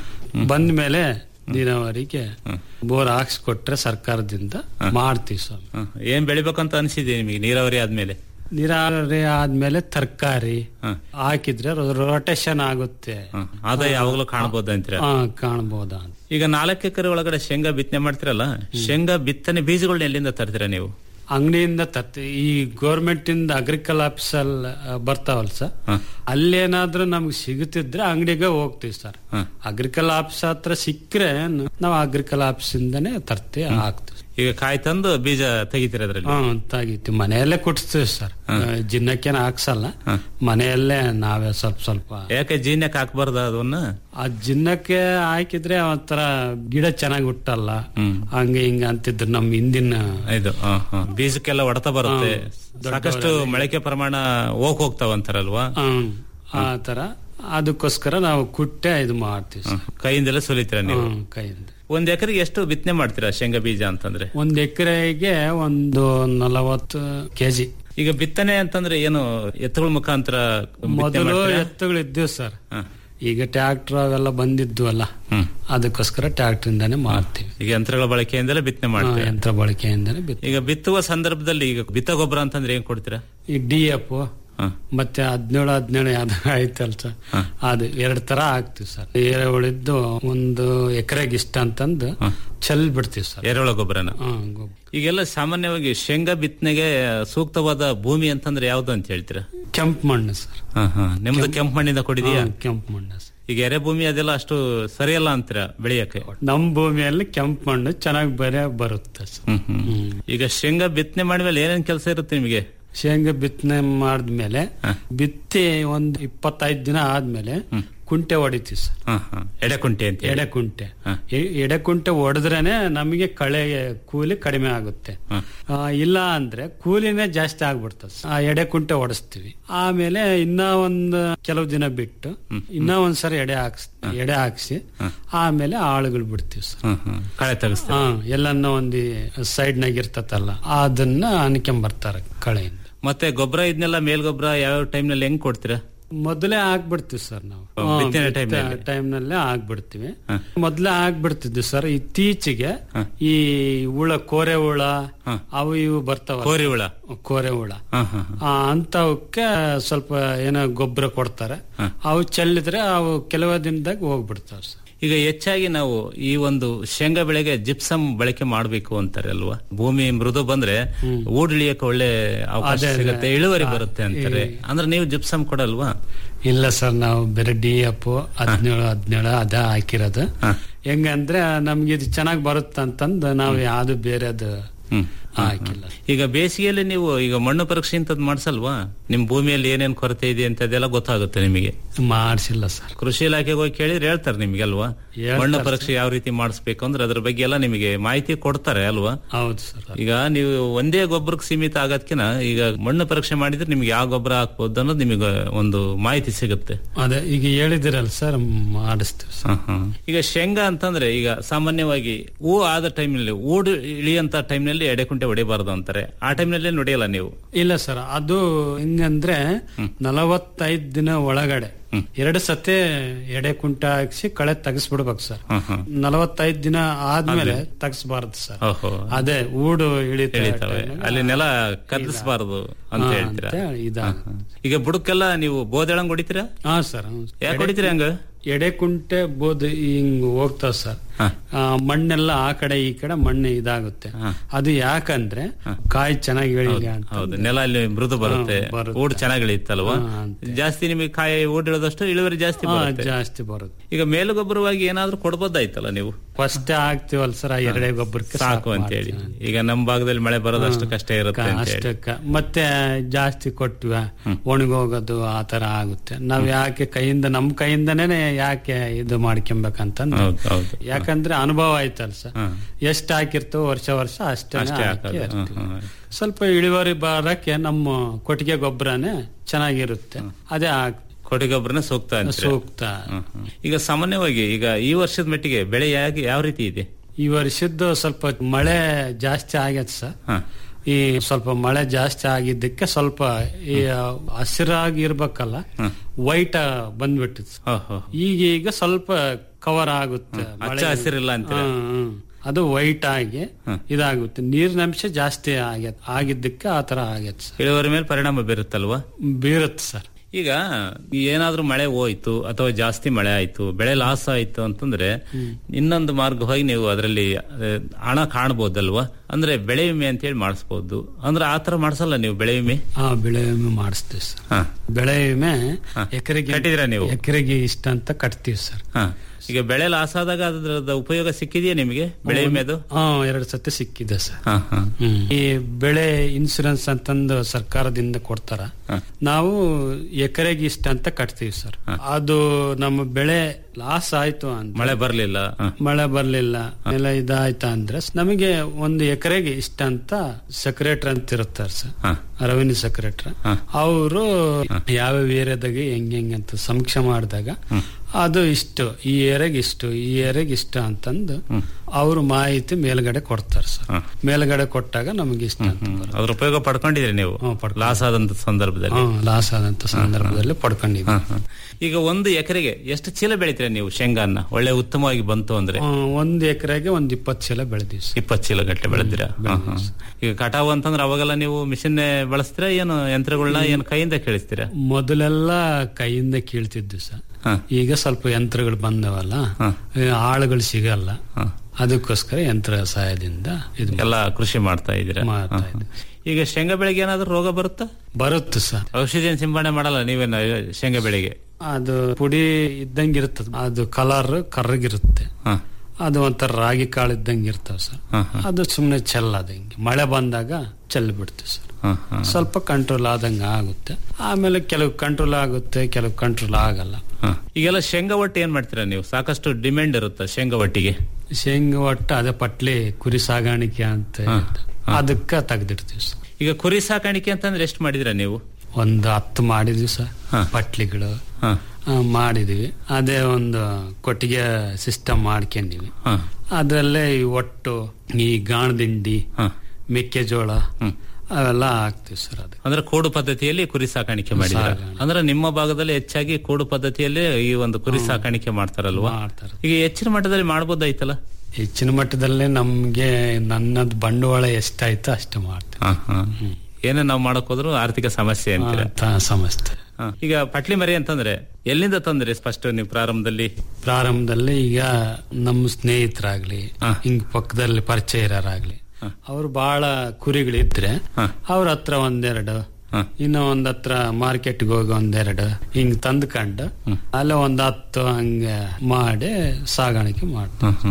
ಬಂದ ಮೇಲೆ ನೀರಾವರಿಗೆ ಬೋರ್ ಹಾಕ್ಸ್ಕೊಟ್ರೆ ಸರ್ಕಾರದಿಂದ ಮಾಡ್ತೀವಿ ಸ್ವಾಮಿ ಹ. ಏನ್ ಬೆಳಿಬೇಕಂತ ಅನ್ಸಿದೆ ನಿಮಗೆ ನೀರಾವರಿ ಆದ್ಮೇಲೆ ನೀರಾವರಿ ಆದ್ಮೇಲೆ ತರಕಾರಿ ಹಾಕಿದ್ರೆ ರೊಟೇಷನ್ ಆಗುತ್ತೆ ಆದಾಯ ಯಾವಾಗ್ಲೂ ಕಾಣಬಹುದು ಅಂತೀರ ಹಾ ಕಾಣ್ಬೋದಾ ಅಂತ ಈಗ ನಾಲ್ಕು ಎಕರೆ ಒಳಗಡೆ ಶೇಂಗಾ ಬಿತ್ತನೆ ಮಾಡ್ತಿರಲ್ಲ ಶೇಂಗಾ ಬಿತ್ತನೆ ಬೀಜಗಳನ್ನ ಎಲ್ಲಿಂದ ತರ್ತೀರಾ ನೀವು ಅಂಗಡಿಯಿಂದ ತರ್ತೀವಿ ಈ ಗೌರ್ಮೆಂಟ್ ಇಂದ ಅಗ್ರಿಕಲ್ ಆಫೀಸ್ ಅಲ್ಲಿ ಬರ್ತಾವಲ್ಲ ಸರ್ ಅಲ್ಲೇನಾದ್ರೂ ನಮ್ಗೆ ಸಿಗುತ್ತಿದ್ರೆ ಅಂಗಡಿಗೆ ಹೋಗ್ತೀವಿ ಸರ್ ಅಗ್ರಿಕಲ್ ಆಫೀಸ್ ಹತ್ರ ಸಿಕ್ಕರೆ ನಾವು ಅಗ್ರಿಕಲ್ ಆಫೀಸ್ ಇಂದಾನೆ ತರ್ತೀವಿ ಹಾಕ್ತೀವಿ ಈಗ ಕಾಯಿ ತಂದು ಬೀಜ ತೆಗಿತೀರ ಅದ್ರಲ್ಲಿ ಹ್ಮ್ ತೆಗಿತೀವಿ ಮನೆಯಲ್ಲೇ ಕುಡಿಸ್ತೀವಿ ಸರ್ ಜಿನ್ನಕ್ಕೇನ ಹಾಕ್ಸಲ್ಲ ಮನೆಯಲ್ಲೇ ನಾವೇ ಸ್ವಲ್ಪ ಸ್ವಲ್ಪ ಯಾಕೆ ಜೀನ್ಯಕ್ಕೆ ಹಾಕ್ಬಾರ್ದ ಅದನ್ನ ಆ ಜಿನ್ನಕ್ಕೆ ಹಾಕಿದ್ರೆ ಒಂಥರ ಗಿಡ ಚೆನ್ನಾಗಿ ಹುಟ್ಟಲ್ಲ ಹಂಗೆ ಹಿಂಗ ಅಂತಿದ್ರು ನಮ್ ಹಿಂದಿನ ಇದು ಹ, ಹ. ಬೀಜಕ್ಕೆಲ್ಲ ಹೊಡೆತ ಬರುತ್ತೆ ಸಾಕಷ್ಟು ಮೊಳಕೆ ಪ್ರಮಾಣ ಹೋಗ್ ಹೋಗ್ತಾವ ಅಂತಾರಲ್ವಾ ಹ್ಮ್ ಆ ತರ ಅದಕ್ಕೋಸ್ಕರ ನಾವು ಕುಟ್ಟೆ ಇದು ಮಾಡ್ತೀವಿ ಸರ್. ಕೈಯಿಂದಲೇ ಸುಲಿತೀರ ನೀವು ಹ್ಮ್, ಕೈಯಿಂದ ಒಂದ್ ಎಕರೆಗೆ ಎಷ್ಟು ಬಿತ್ತನೆ ಮಾಡ್ತೀರಾ ಶೇಂಗಾ ಬೀಜ ಅಂತಂದ್ರೆ ಒಂದ್ ಎಕರೆಗೆ ಒಂದು ನಲವತ್ತು ಕೆಜಿ ಈಗ ಬಿತ್ತನೆ ಅಂತಂದ್ರೆ ಏನು ಎತ್ತುಗಳ ಮುಖಾಂತರ ಬಿತ್ತನೆ ಮೊದಲು ಮಾಡ್ತೀರಾ? ಎತ್ತುಗಳು ಇದ್ದೀವಿ ಸರ್ ಈಗ ಟ್ರ್ಯಾಕ್ಟರ್ ಅವೆಲ್ಲ ಬಂದಿದ್ದು ಅಲ್ಲ ಅದಕ್ಕೋಸ್ಕರ ಟ್ರ್ಯಾಕ್ಟರ್ ಇಂದಾನೆ ಮಾಡ್ತೀವಿ ಈಗ ಯಂತ್ರಗಳ ಬಳಕೆಯಿಂದಲೇ ಬಿತ್ತನೆ ಹಾ, ಮಾಡ್ತೀರಾ ಯಂತ್ರ ಬಳಕೆಯಿಂದಾನೆ ಬಿತ್ತಿ ಈಗ ಬಿತ್ತುವ ಸಂದರ್ಭದಲ್ಲಿ ಈಗ ಬಿತ್ತ ಗೊಬ್ಬರ ಅಂತಂದ್ರೆ ಏನ್ ಕೊಡ್ತೀರಾ ಈ ಡಿ ಎಫ್ ಮತ್ತೆ ಹದಿನೇಳು ಹದಿನೇಳು ಯಾವ್ದು ಆಯ್ತಲ್ಲ ಸರ್ ಅದು ಎರಡ್ ತರ ಹಾಕ್ತಿವಿ ಸರ್ ಉಳಿದ್ದು ಒಂದು ಎಕರೆಗೆ ಇಷ್ಟ ಅಂತಂದು ಚೆಲ್ ಬಿಡ್ತೀವಿ ಸರ್ ಎರೆಹುಳ ಗೊಬ್ಬರನ ಹ್ಮ್, ಗೊಬ್ಬರ. ಈಗೆಲ್ಲ ಸಾಮಾನ್ಯವಾಗಿ ಶೇಂಗಾ ಬಿತ್ತನೆಗೆ ಸೂಕ್ತವಾದ ಭೂಮಿ ಅಂತಂದ್ರೆ ಯಾವ್ದು ಅಂತ ಹೇಳ್ತೀರಾ ಕೆಂಪು ಮಣ್ಣು ಸರ್ ನಿಮ್ದು ಕೆಂಪು ಮಣ್ಣಿಂದ ಕೊಡಿದೀಯಾ ಹಾ, ಕೆಂಪು ಮಣ್ಣು ಸರ್ ಈಗ ಎರೆ ಭೂಮಿ ಅದೆಲ್ಲ ಅಷ್ಟು ಸರಿಯಲ್ಲ ಅಂತೀರಾ ಬೆಳೆಯಕ್ಕೆ ನಮ್ ಭೂಮಿಯಲ್ಲಿ ಕೆಂಪು ಮಣ್ಣು ಚೆನ್ನಾಗಿ ಬರೆ ಬರುತ್ತೆ ಸರ್ ಹ್ಮ್, ಹ್ಮ್. ಈಗ ಶೇಂಗಾ ಬಿತ್ತನೆ ಮಾಡಿದ್ಮೇಲೆ ಏನೇನ್ ಕೆಲಸ ಇರುತ್ತೆ ನಿಮಗೆ ಶೇಂಗಾ ಬಿತ್ತನೆ ಮಾಡಿದ್ಮೇಲೆ ಬಿತ್ತಿ ಒಂದ್ ಇಪ್ಪತ್ತೈದು ದಿನ ಆದ್ಮೇಲೆ ಕುಂಟೆ ಹೊಡಿತೀವಿ ಸರ್ ಎಡೆಕುಂಟೆ ಅಂತ ಹೇಳಿ. ಎಡೆ ಕುಂಟೆ ಎ- ಎಡೆ ಕುಂಟೆ ಹೊಡೆದ್ರೇನೆ ನಮಗೆ ಕಳೆ ಕೂಲಿ ಕಡಿಮೆ ಆಗುತ್ತೆ ಆ, ಇಲ್ಲ ಅಂದ್ರೆ ಕೂಲಿನೇ ಜಾಸ್ತಿ ಆಗ್ಬಿಡ್ತದೆ ಆ ಎಡೆ ಕುಂಟೆ ಹೊಡಿಸ್ತೀವಿ ಆಮೇಲೆ ಇನ್ನ ಒಂದು ಕೆಲವು ದಿನ ಬಿಟ್ಟು ಇನ್ನ ಒಂದ್ಸರಿ ಎಡೆ ಹಾಕ್ಸ್ ಎಡೆ ಹಾಕ್ಸಿ ಆಮೇಲೆ ಆಳುಗಳು ಬಿಡ್ತೀವಿ ಸರ್ ಹ್ಮ್, ಹ್ಮ್. ಕಳೆ ತೆಗಿಸ್ತೀರಾ ಹಾ ಎಲ್ಲನ್ನ ಒಂದು ಸೈಡ್ ನಾಗ ಇರ್ತತಲ್ಲ ಅದನ್ನ ಅನ್ಕೊಂಬರ್ತಾರೆ ಕಳೆಯಿಂದ ಮತ್ತೆ ಗೊಬ್ಬರ ಇದನ್ನೆಲ್ಲ ಮೇಲ್ಗೊಬ್ಬರ ಯಾವ ಟೈಮ್ ನಲ್ಲಿ ಹೆಂಗ್ ಕೊಡ್ತೀರಾ ಮೊದಲೇ ಆಗ್ಬಿಡ್ತೀವಿ ಸರ್ ನಾವು ಹ್ಮ್, ಬಿತ್ತನೆ time ನಲ್ಲಿ. ಟೈಮ್ ನಲ್ಲೇ ಆಗ್ಬಿಡ್ತೀವಿ ಮೊದ್ಲೇ ಆಗ್ಬಿಡ್ತಿದ್ವಿ ಸರ್ ಇತ್ತೀಚೆಗೆ ಈ ಹುಳ ಕೋರೆ ಹುಳ ಅವು ಇವು ಬರ್ತಾವ ಕೋರಿ ಹುಳ ಕೋರೆ ಹುಳ ಹ, ಹ, ಹ. ಆ, ಅಂತವಕ್ಕೆ ಸ್ವಲ್ಪ ಏನೋ ಗೊಬ್ಬರ ಕೊಡ್ತಾರೆ ಅವು ಚೆಲ್ಲಿದ್ರೆ ಅವು ಕೆಲವೇ ದಿನದಾಗ ಹೋಗ್ಬಿಡ್ತಾವ ಸರ್ ಈಗ ಹೆಚ್ಚಾಗಿ ನಾವು ಈ ಒಂದು ಶೇಂಗಾ ಬೆಳೆಗೆ ಜಿಪ್ಸಮ್ ಬಳಕೆ ಮಾಡಬೇಕು ಅಂತಾರೆ ಅಲ್ವಾ ಭೂಮಿ ಮೃದು ಬಂದ್ರೆ ಊಡ್ಲಿಯಕ್ಕೆ ಒಳ್ಳೆ ಅವಕಾಶ ಅದೇ, ಅದೇ. ಸಿಗುತ್ತೆ ಇಳುವರಿ ಆ, ಬರುತ್ತೆ ಅಂತಾರೆ ಈ- ಅಂದ್ರೆ ನೀವು ಜಿಪ್ಸಮ್ ಕೊಡಲ್ವಾ ಇಲ್ಲ ಸರ್ ನಾವು ಬೇರೆ ಡಿ ಎಫ್ ಹದಿನೇಳು ಹದಿನೇಳು ಅದ ಹಾಕಿರೋದು ಹೆಂಗಂದ್ರೆ ನಮ್ಗೆ ಇದು ಚೆನ್ನಾಗಿ ಬರುತ್ತೆ ಅಂತಂದು ನಾವು ಯಾವ್ದು ಬೇರೆದು ಹಾಕಿಲ್ಲ ಈಗ ಬೇಸಿಗೆಯಲ್ಲಿ ನೀವು ಈಗ ಮಣ್ಣು ಪರೀಕ್ಷೆ ಇಂಥದ್ದು ಮಾಡ್ಸಲ್ವಾ ನಿಮ್ ಭೂಮಿಯಲ್ಲಿ ಏನೇನ್ ಕೊರತೆ ಇದೆ ಅಂತ ಅದೆಲ್ಲ ಗೊತ್ತಾಗುತ್ತೆ ನಿಮಗೆ ಮಾಡಿಸಿಲ್ಲ ಸರ್ ಕೃಷಿ ಇಲಾಖೆಗೆ ಹೋಗಿ ಕೇಳಿದ್ರೆ ಹೇಳ್ತಾರೆ ನಿಮ್ಗೆ ಅಲ್ವಾ ಹೇಳ್ತಾರೆ ಮಣ್ಣು ಸರ್. ಪರೀಕ್ಷೆ ಯಾವ ರೀತಿ ಮಾಡಿಸ್ಬೇಕು ಅಂದ್ರೆ ಅದ್ರ ಬಗ್ಗೆ ಎಲ್ಲ ನಿಮಗೆ ಮಾಹಿತಿ ಕೊಡ್ತಾರೆ ಅಲ್ವಾ ಹೌದು ಸರ್ ಈಗ ನೀವು ಒಂದೇ ಗೊಬ್ಬರಕ್ಕೆ ಸೀಮಿತ ಆಗೋದ್ಕಿನ ಈಗ ಮಣ್ಣು ಪರೀಕ್ಷೆ ಮಾಡಿದ್ರೆ ನಿಮ್ಗೆ ಯಾವ ಗೊಬ್ಬರ ಹಾಕ್ಬೋದು ಅನ್ನೋದು ನಿಮಗೆ ಒಂದು ಮಾಹಿತಿ ಸಿಗುತ್ತೆ ಅದೇ ಈಗ ಹೇಳಿದಿರಲ್ಲ ಸರ್ ಮಾಡಿಸ್ತೀವಿ ಸರ್ ಹ, ಹ. ಈಗ ಶೇಂಗಾ ಅಂತಂದ್ರೆ ಈಗ ಸಾಮಾನ್ಯವಾಗಿ ಹೂ ಆದ ಟೈಮ್ನಲ್ಲಿ ಊಡು ಇಳಿಯಂತ ಟೈಮ್ನಲ್ಲಿ ಎಡೆಕುಂಟೆ ಹೊಡಿಬಾರ್ದು ಅಂತಾರೆ ಆ ಟೈಮ್ನಲ್ಲಿ ಹೊಡೆಯಲ್ಲ ನೀವು ಇಲ್ಲ ಸರ್ ಅದು ಹೆಂಗಂದ್ರೆ ನಲವತ್ತೈದು ದಿನ ಒಳಗಡೆ ಎರಡು ಸತಿ ಎಡೆ ಕುಂಟ ಹಾಕ್ಸಿ ಕಳೆ ತೆಗಿಸ್ಬಿಡ್ಬೇಕು ಸರ್ ನಲವತ್ತೈದು ದಿನ ಆದ್ಮೇಲೆ ತೆಗಿಸ್ಬಾರ್ದು ಸರ್ ಓಹೋ ಅದೇ ಊಡು ಇಳಿತ ಇಳಿತವೆ ಅಲ್ಲಿ ನೆಲ ಕದಲಿಸಬಾರದು ಅಂತ ಹಾ, ಹೇಳ್ತೀರಾ ಅಂತ ಇದಾಗ ಈಗ ಬುಡಕ್ಕೆಲ್ಲ ನೀವು ಬೋದೆಳಂಗ್ ಹೊಡಿತೀರಾ ಹಾ ಸರ್ ಯಾಕೆ ಹೊಡಿತೀರಿ ಹಂಗ ಎಡೆ ಕುಂಟೆ ಬೋದು ಹಿಂಗ್ ಹೋಗ್ತಾವ ಸರ್ ಆ, ಮಣ್ಣೆಲ್ಲ ಆ ಕಡೆ ಈ ಕಡೆ ಮಣ್ಣು ಇದಾಗುತ್ತೆ ಅದು ಯಾಕಂದ್ರೆ ಕಾಯಿ ಚೆನ್ನಾಗಿ ಇಳಿಲಿ ಅಂತ ಹೌದು ನೆಲ ಅಲ್ಲಿ ಮೃದು ಬರುತ್ತೆ ಹಾ, ಬರುತ್ತೆ. ಊಡ್ ಚೆನ್ನಾಗಿ ಇಳಿಯುತ್ತಲ್ವಾ ಹಾ, ಜಾಸ್ತಿ ನಿಮಗೆ ಕಾಯಿ ಊಡ್ ಇಳೋದಷ್ಟು ಇಳುವರಿ ಜಾಸ್ತಿ ಹಾ, ಬರುತ್ತೆ ಜಾಸ್ತಿ ಬರುತ್ತೆ ಈಗ ಮೇಲುಗೊಬ್ಬರವಾಗಿ ಏನಾದ್ರೂ ಕೊಡ್ಬೋದಾಯ್ತಲ್ಲ ನೀವು ಫಸ್ಟ್ ಹಾಕ್ತಿವಲ್ಲ ಸರ್ ಆ ಎರಡೇ ಗೊಬ್ಬರಕ್ಕೆ ಸಾಕು ಅಂತ ಹೇಳಿ ಈಗ ನಮ್ಮ ಭಾಗದಲ್ಲಿ ಮಳೆ ಬರೋದಷ್ಟು ಕಷ್ಟ ಇರುತ್ತೆ ಅಂತ ಹೇಳಿ ಅಷ್ಟಕ್ಕ ಮತ್ತೆ ಜಾಸ್ತಿ ಕೊಟ್ವ ಒಣಗೋಗೋದು ಆ ತರ ಆಗುತ್ತೆ ನಾವ್ ಯಾಕೆ ಕೈಯಿಂದ ನಮ್ ಕೈಯಿಂದನೇ ಯಾಕೆ ಇದು ಮಾಡ್ಕೊಬೇಕಂತಂದು ಹೌದು ಹೌದು ಯಾಕಂದ್ರೆ ಅನುಭವ ಆಯ್ತಲ್ಲ ಸರ್ ಎಷ್ಟ್ ಹಾಕಿರ್ತೇವೆ ವರ್ಷ ವರ್ಷ ಅಷ್ಟೇ ಅಷ್ಟೇ ಹಾಕಿ ಹಾಕೋದು. ಇರ್ತೀವಿ. ಹ್ಮ್, ಹ್ಮ್. ಸ್ವಲ್ಪ ಇಳುವರಿ ಬರಕ್ಕೆ ನಮ್ಮ ಕೊಟ್ಟಿಗೆ ಗೊಬ್ಬರನೇ ಚೆನ್ನಾಗಿರುತ್ತೆ ಅದೇ ಹಾಕ್- ಕೊಡಿ ಗೊಬ್ಬರನೇ ಸೂಕ್ತ ಅಂತ ಸೂಕ್ತ ಈಗ ಸಾಮಾನ್ಯವಾಗಿ ಈಗ ಈ ವರ್ಷದ ಮಟ್ಟಿಗೆ ಬೆಳೆ ಯಾಕೆ ಯಾವ ರೀತಿ ಇದೆ ಈ ವರ್ಷದ್ದು ಸ್ವಲ್ಪ ಮಳೆ ಜಾಸ್ತಿ ಆಗೈತೆ ಸರ್ ಹ. ಈ ಸ್ವಲ್ಪ ಮಳೆ ಜಾಸ್ತಿ ಆಗಿದ್ದಕ್ಕೆ ಸ್ವಲ್ಪ ಈ ಹಸಿರಾಗಿ ಇರ್ಬೇಕಲ್ಲ ವೈಟ್ ಬಂದ್ಬಿಟ್ಟಿತ್ತು ಓಹೋ ಈಗ ಈಗ ಸ್ವಲ್ಪ ಕವರ್ ಆಗುತ್ತೆ ಹಚ್ಚ ಮಳೆ- ಹಸಿರಿಲ್ಲ ಅಂತೀರಾ? ಹ್ಮ್, ಹ್ಮ್. ಅದು ವೈಟ್ ಆಗಿ ಇದಾಗುತ್ತೆ ನೀರಿನ ಅಂಶ ಜಾಸ್ತಿ ಆಗೈತೆ ಆಗಿದ್ದಕ್ಕೆ ಆ ತರ ಆಗೈತೆ ಸರ್ ಇಳುವರಿ ಮೇಲೆ ಪರಿಣಾಮ ಬೀರುತ್ತಲ್ವಾ ಬೀರುತ್ತೆ ಸರ್ ಈಗ ಏನಾದ್ರೂ ಮಳೆ ಹೋಯ್ತು ಅಥವಾ ಜಾಸ್ತಿ ಮಳೆ ಆಯ್ತು ಬೆಳೆ ಲಾಸ್ ಆಯ್ತು ಅಂತಂದ್ರೆ ಇನ್ನೊಂದು ಮಾರ್ಗವಾಗಿ ನೀವು ಅದರಲ್ಲಿ ಹಣ ಕಾಣಬಹುದಲ್ವಾ ಅಂದ್ರೆ ಬೆಳೆ ವಿಮೆ ಅಂತ ಹೇಳಿ ಮಾಡಿಸ್ಬೋದು ಅಂದ್ರೆ ಆತರ ಮಾಡಿಸಲ್ಲ ನೀವು ಬೆಳೆ ವಿಮೆ ಹಾ ಬೆಳೆ ವಿಮೆ ಮಾಡಿಸ್ತೀವಿ ಸರ್ ಹಾ. ಬೆಳೆ ವಿಮೆ ಎಕರೆಗೆ ಕಟ್ಟಿದ್ದೀರಾ ನೀವು? ಎಕರೆಗೆ ಇಷ್ಟ ಅಂತ ಕಟ್ತೀವಿ ಸರ್ ಹಾ. ಈಗ ಬೆಳೆ ಲಾಸ್ ಆದಾಗ ಅದ್ರದ ಉಪಯೋಗ ಸಿಕ್ಕಿದೆಯಾ ನಿಮಗೆ ಬೆಳೆ ವಿಮೆದು ಹಾ ಎರಡು ಸತಿ ಸಿಕ್ಕಿದೆ ಸರ್ ಹಾ, ಹಾ. ಈ ಬೆಳೆ ಇನ್ಸೂರೆನ್ಸ್ ಅಂತಂದು ಸರ್ಕಾರದಿಂದ ಕೊಡ್ತಾರ ನಾವು ಎಕರೆಗೆ ಇಷ್ಟ ಅಂತ ಕಟ್ತೀವಿ ಸರ್ ಅದು ನಮ್ಮ ಬೆಳೆ ಲಾಸ್ ಆಯ್ತು ಅಂತ ಮಳೆ ಬರ್ಲಿಲ್ಲ ಹಾ. ಮಳೆ ಬರ್ಲಿಲ್ಲ ಎಲ್ಲ ಇದಾಯ್ತಾ ಅಂದ್ರೆ ನಮಗೆ ಒಂದು ಎಕರೆಗೆ ಇಷ್ಟ ಅಂತ ಸೆಕ್ರೆಟರ್ ಅಂತ ಇರುತ್ತಾರೆ ಸರ್ ಹಾ. ರೆವಿನ್ಯೂ ಸೆಕ್ರೆಟರ್ ಅವರು ಯಾವ ಏರಿಯಾದಾಗ ಹೆಂಗ್ ಹೆಂಗ್ ಅಂತ ಸಮೀಕ್ಷೆ ಮಾಡಿದಾಗ ಅದು ಇಷ್ಟು ಈ ಏರಿಯಾಗೆ ಇಷ್ಟು ಈ ಏರಿಯಾಗೆ ಇಷ್ಟ ಅಂತಂದು ಅವರು ಮಾಹಿತಿ ಮೇಲ್ಗಡೆ ಕೊಡ್ತಾರೆ ಸರ್ ಮೇಲ್ಗಡೆ ಕೊಟ್ಟಾಗ ನಮಗೆ ಇಷ್ಟ ಅಂತ ಬರುತ್ತೆ. ಅದ್ರ ಉಪಯೋಗ ಪಡ್ಕೊಂಡಿದ್ರಿ ನೀವು ಲಾಸ್ ಆದಂತ ಸಂದರ್ಭದಲ್ಲಿ ಹ್ಮ್, ಲಾಸ್ ಆದಂತ ಸಂದರ್ಭದಲ್ಲಿ ಪಡ್ಕೊಂಡಿದ್ವಿ ಹಾ, ಹಾ. ಈಗ ಒಂದು ಎಕರೆಗೆ ಎಷ್ಟು ಚೀಲ ಬೆಳಿತೀರಾ ನೀವು ಶೇಂಗಾನ ಒಳ್ಳೆ ಉತ್ತಮವಾಗಿ ಬಂತು ಅಂದ್ರೆ ಆ, ಒಂದ್ ಎಕರೆಗೆ ಒಂದ್ ಇಪ್ಪತ್ತು ಚೀಲ ಬೆಳೆದೀವಿ ಸರ್ ಇಪ್ಪತ್ತು ಚೀಲ ಗಟ್ಟಲೆ ಬೆಳೆದಿರಾ ಹಾ, ಹಾ. ಈಗ ಕಟಾವು ಅಂತಂದ್ರೆ ಅವಾಗೆಲ್ಲ ನೀವು ಮಿಷಿನ್ ಬಳಸ್ತೀರಾ ಏನು ಯಂತ್ರಗಳನ್ನ ಏನು ಕೈಯಿಂದ ಕೇಳಿಸ್ತೀರಾ ಮೊದಲೆಲ್ಲ ಕೈಯಿಂದ ಕೀಳ್ತಿದ್ವಿ ಸರ್ ಹಾ. ಈಗ ಸ್ವಲ್ಪ ಯಂತ್ರಗಳು ಬಂದವಲ್ಲ ಈ ಆಳುಗಳು ಸಿಗಲ್ಲ ಅದಕ್ಕೋಸ್ಕರ ಯಂತ್ರ ಸಹಾಯದಿಂದ ಇದು ಎಲ್ಲ ಕೃಷಿ ಮಾಡ್ತಾ ಇದ್ದೀರಾ ಮಾಡ್ತಾ ಹಾ, ಹಾ. ಈಗ ಶೇಂಗಾ ಬೆಳೆಗೆ ಏನಾದ್ರೂ ರೋಗ ಬರುತ್ತಾ ಬರುತ್ತೆ ಸರ್ ಔಷಧಿ ಏನ್ ಸಿಂಪಡಣೆ ಮಾಡಲ್ಲ ನೀವೇನ ಶೇಂಗಾ ಬೆಳೆಗೆ ಅದು ಪುಡಿ ಇದ್ದಂಗೆ ಇರ್ತದೆ ಅದು ಕಲರ್ ಕರ್ರಗಿರುತ್ತೆ ಹಾ. ಅದು ಒಂಥರ ರಾಗಿ ಕಾಳು ಇದ್ದಂಗೆ ಇರ್ತಾವ ಸರ್ ಹಾ, ಹಾ. ಅದು ಸುಮ್ಮನೆ ಚೆಲ್ಲದ ಹಿಂಗೆ ಮಳೆ ಬಂದಾಗ ಚೆಲ್ಲಿ ಬಿಡ್ತೀವಿ ಸರ್ ಹಾ, ಹಾ. ಸ್ವಲ್ಪ ಕಂಟ್ರೋಲ್ ಆದಂಗೆ ಆಗುತ್ತೆ ಆಮೇಲೆ ಕೆಲವು ಕಂಟ್ರೋಲ್ ಆಗುತ್ತೆ ಕೆಲವು ಕಂಟ್ರೋಲ್ ಆಗಲ್ಲ ಹಾ. ಈಗೆಲ್ಲ ಶೇಂಗಾ ಒಟ್ಟು ಏನ್ ಮಾಡ್ತೀರಾ ನೀವು ಸಾಕಷ್ಟು ಡಿಮ್ಯಾಂಡ್ ಇರುತ್ತೆ ಶೇಂಗಾ ಒಟ್ಟಿಗೆ ಶೇಂಗಾ ಒಟ್ಟು ಅದೇ ಪಟ್ಲಿ ಕುರಿ ಸಾಗಾಣಿಕೆ ಅಂತ ಇರುತ್ತೆ. ಅದಕ್ಕ ತೆಗ್ದಿಡ್ತೀವಿ ಸರ್ ಈಗ ಕುರಿ ಸಾಕಾಣಿಕೆ ಅಂತಂದ್ರೆ ಎಷ್ಟು ಮಾಡಿದಿರಾ ನೀವು ಒಂದು ಹತ್ತು ಮಾಡಿದ್ವಿ ಸರ್ ಪಟ್ಲಿಗಳು ಹಾ. ಆ, ಮಾಡಿದ್ವಿ ಅದೇ ಒಂದು ಕೊಟ್ಟಿಗೆ ಸಿಸ್ಟಮ್ ಮಾಡ್ಕೊಂಡಿವಿ ಹಾ. ಅದರಲ್ಲೇ ಈ ಒಟ್ಟು ಈ ಗಾಣದಿಂಡಿ ಮೆಕ್ಕೆಜೋಳ ಅವೆಲ್ಲ ಹಾಕ್ತಿವಿ ಸರ್ ಅದು ಅಂದ್ರೆ ಕೋಡು ಪದ್ಧತಿಯಲ್ಲಿ ಕುರಿ ಸಾಕಾಣಿಕೆ ಮಾಡಿದ್ರ ಸಾಕಾಣಿಕೆ. ಅಂದ್ರೆ ನಿಮ್ಮ ಭಾಗದಲ್ಲಿ ಹೆಚ್ಚಾಗಿ ಕೋಡು ಪದ್ಧತಿಯಲ್ಲಿ ಈ ಒಂದು ಕುರಿ ಸಾಕಾಣಿಕೆ ಮಾಡ್ತಾರಲ್ವಾ ಮಾಡ್ತಾರೆ. ಈಗ ಹೆಚ್ಚಿನ ಮಟ್ಟದಲ್ಲಿ ಮಾಡ್ಬೋದಾಯ್ತಲ್ಲ ಹೆಚ್ಚಿನ ಮಟ್ಟದಲ್ಲಿ ನಮ್ಗೆ ನನ್ನದ್ ಬಂಡವಾಳ ಎಷ್ಟಾಯ್ತು ಅಷ್ಟು ಮಾಡ್ತೀವಿ ಹಾ, ಹಾ. ಏನೇ ನಾವು ಮಾಡಕ್ ಹೋದ್ರು ಆರ್ಥಿಕ ಸಮಸ್ಯೆ ಅಂತೀರ ಆ, ಸಮಸ್ಯೆ ಹಾ. ಈಗ ಪಟ್ಲಿ ಮರಿ ಅಂತಂದ್ರೆ ಎಲ್ಲಿಂದ ತಂದ್ರಿ ಫಸ್ಟ್ ನೀವು ಪ್ರಾರಂಭದಲ್ಲಿ ಪ್ರಾರಂಭದಲ್ಲಿ ಈಗ ನಮ್ಮ ಸ್ನೇಹಿತರಾಗ್ಲಿ ಹಿಂಗ್ ಪಕ್ಕದಲ್ಲಿ ಪರಿಚಯ ಇರೋರಾಗ್ಲಿ ಅವ್ರು ಬಹಳ ಕುರಿಗಳಿದ್ರೆ ಅವ್ರ ಹತ್ರ ಒಂದೆರಡು ಇನ್ನು ಒಂದ್ ಹತ್ರ ಮಾರ್ಕೆಟ್ಗೆ ಹೋಗಿ ಒಂದೆರಡು ಹಿಂಗ್ ತಂದ್ಕೊಂಡು ಅಲ್ಲೇ ಒಂದ್ ಹತ್ತು ಹಂಗ ಮಾಡಿ ಸಾಗಾಣಿಕೆ ಮಾಡ್ತೀವಿ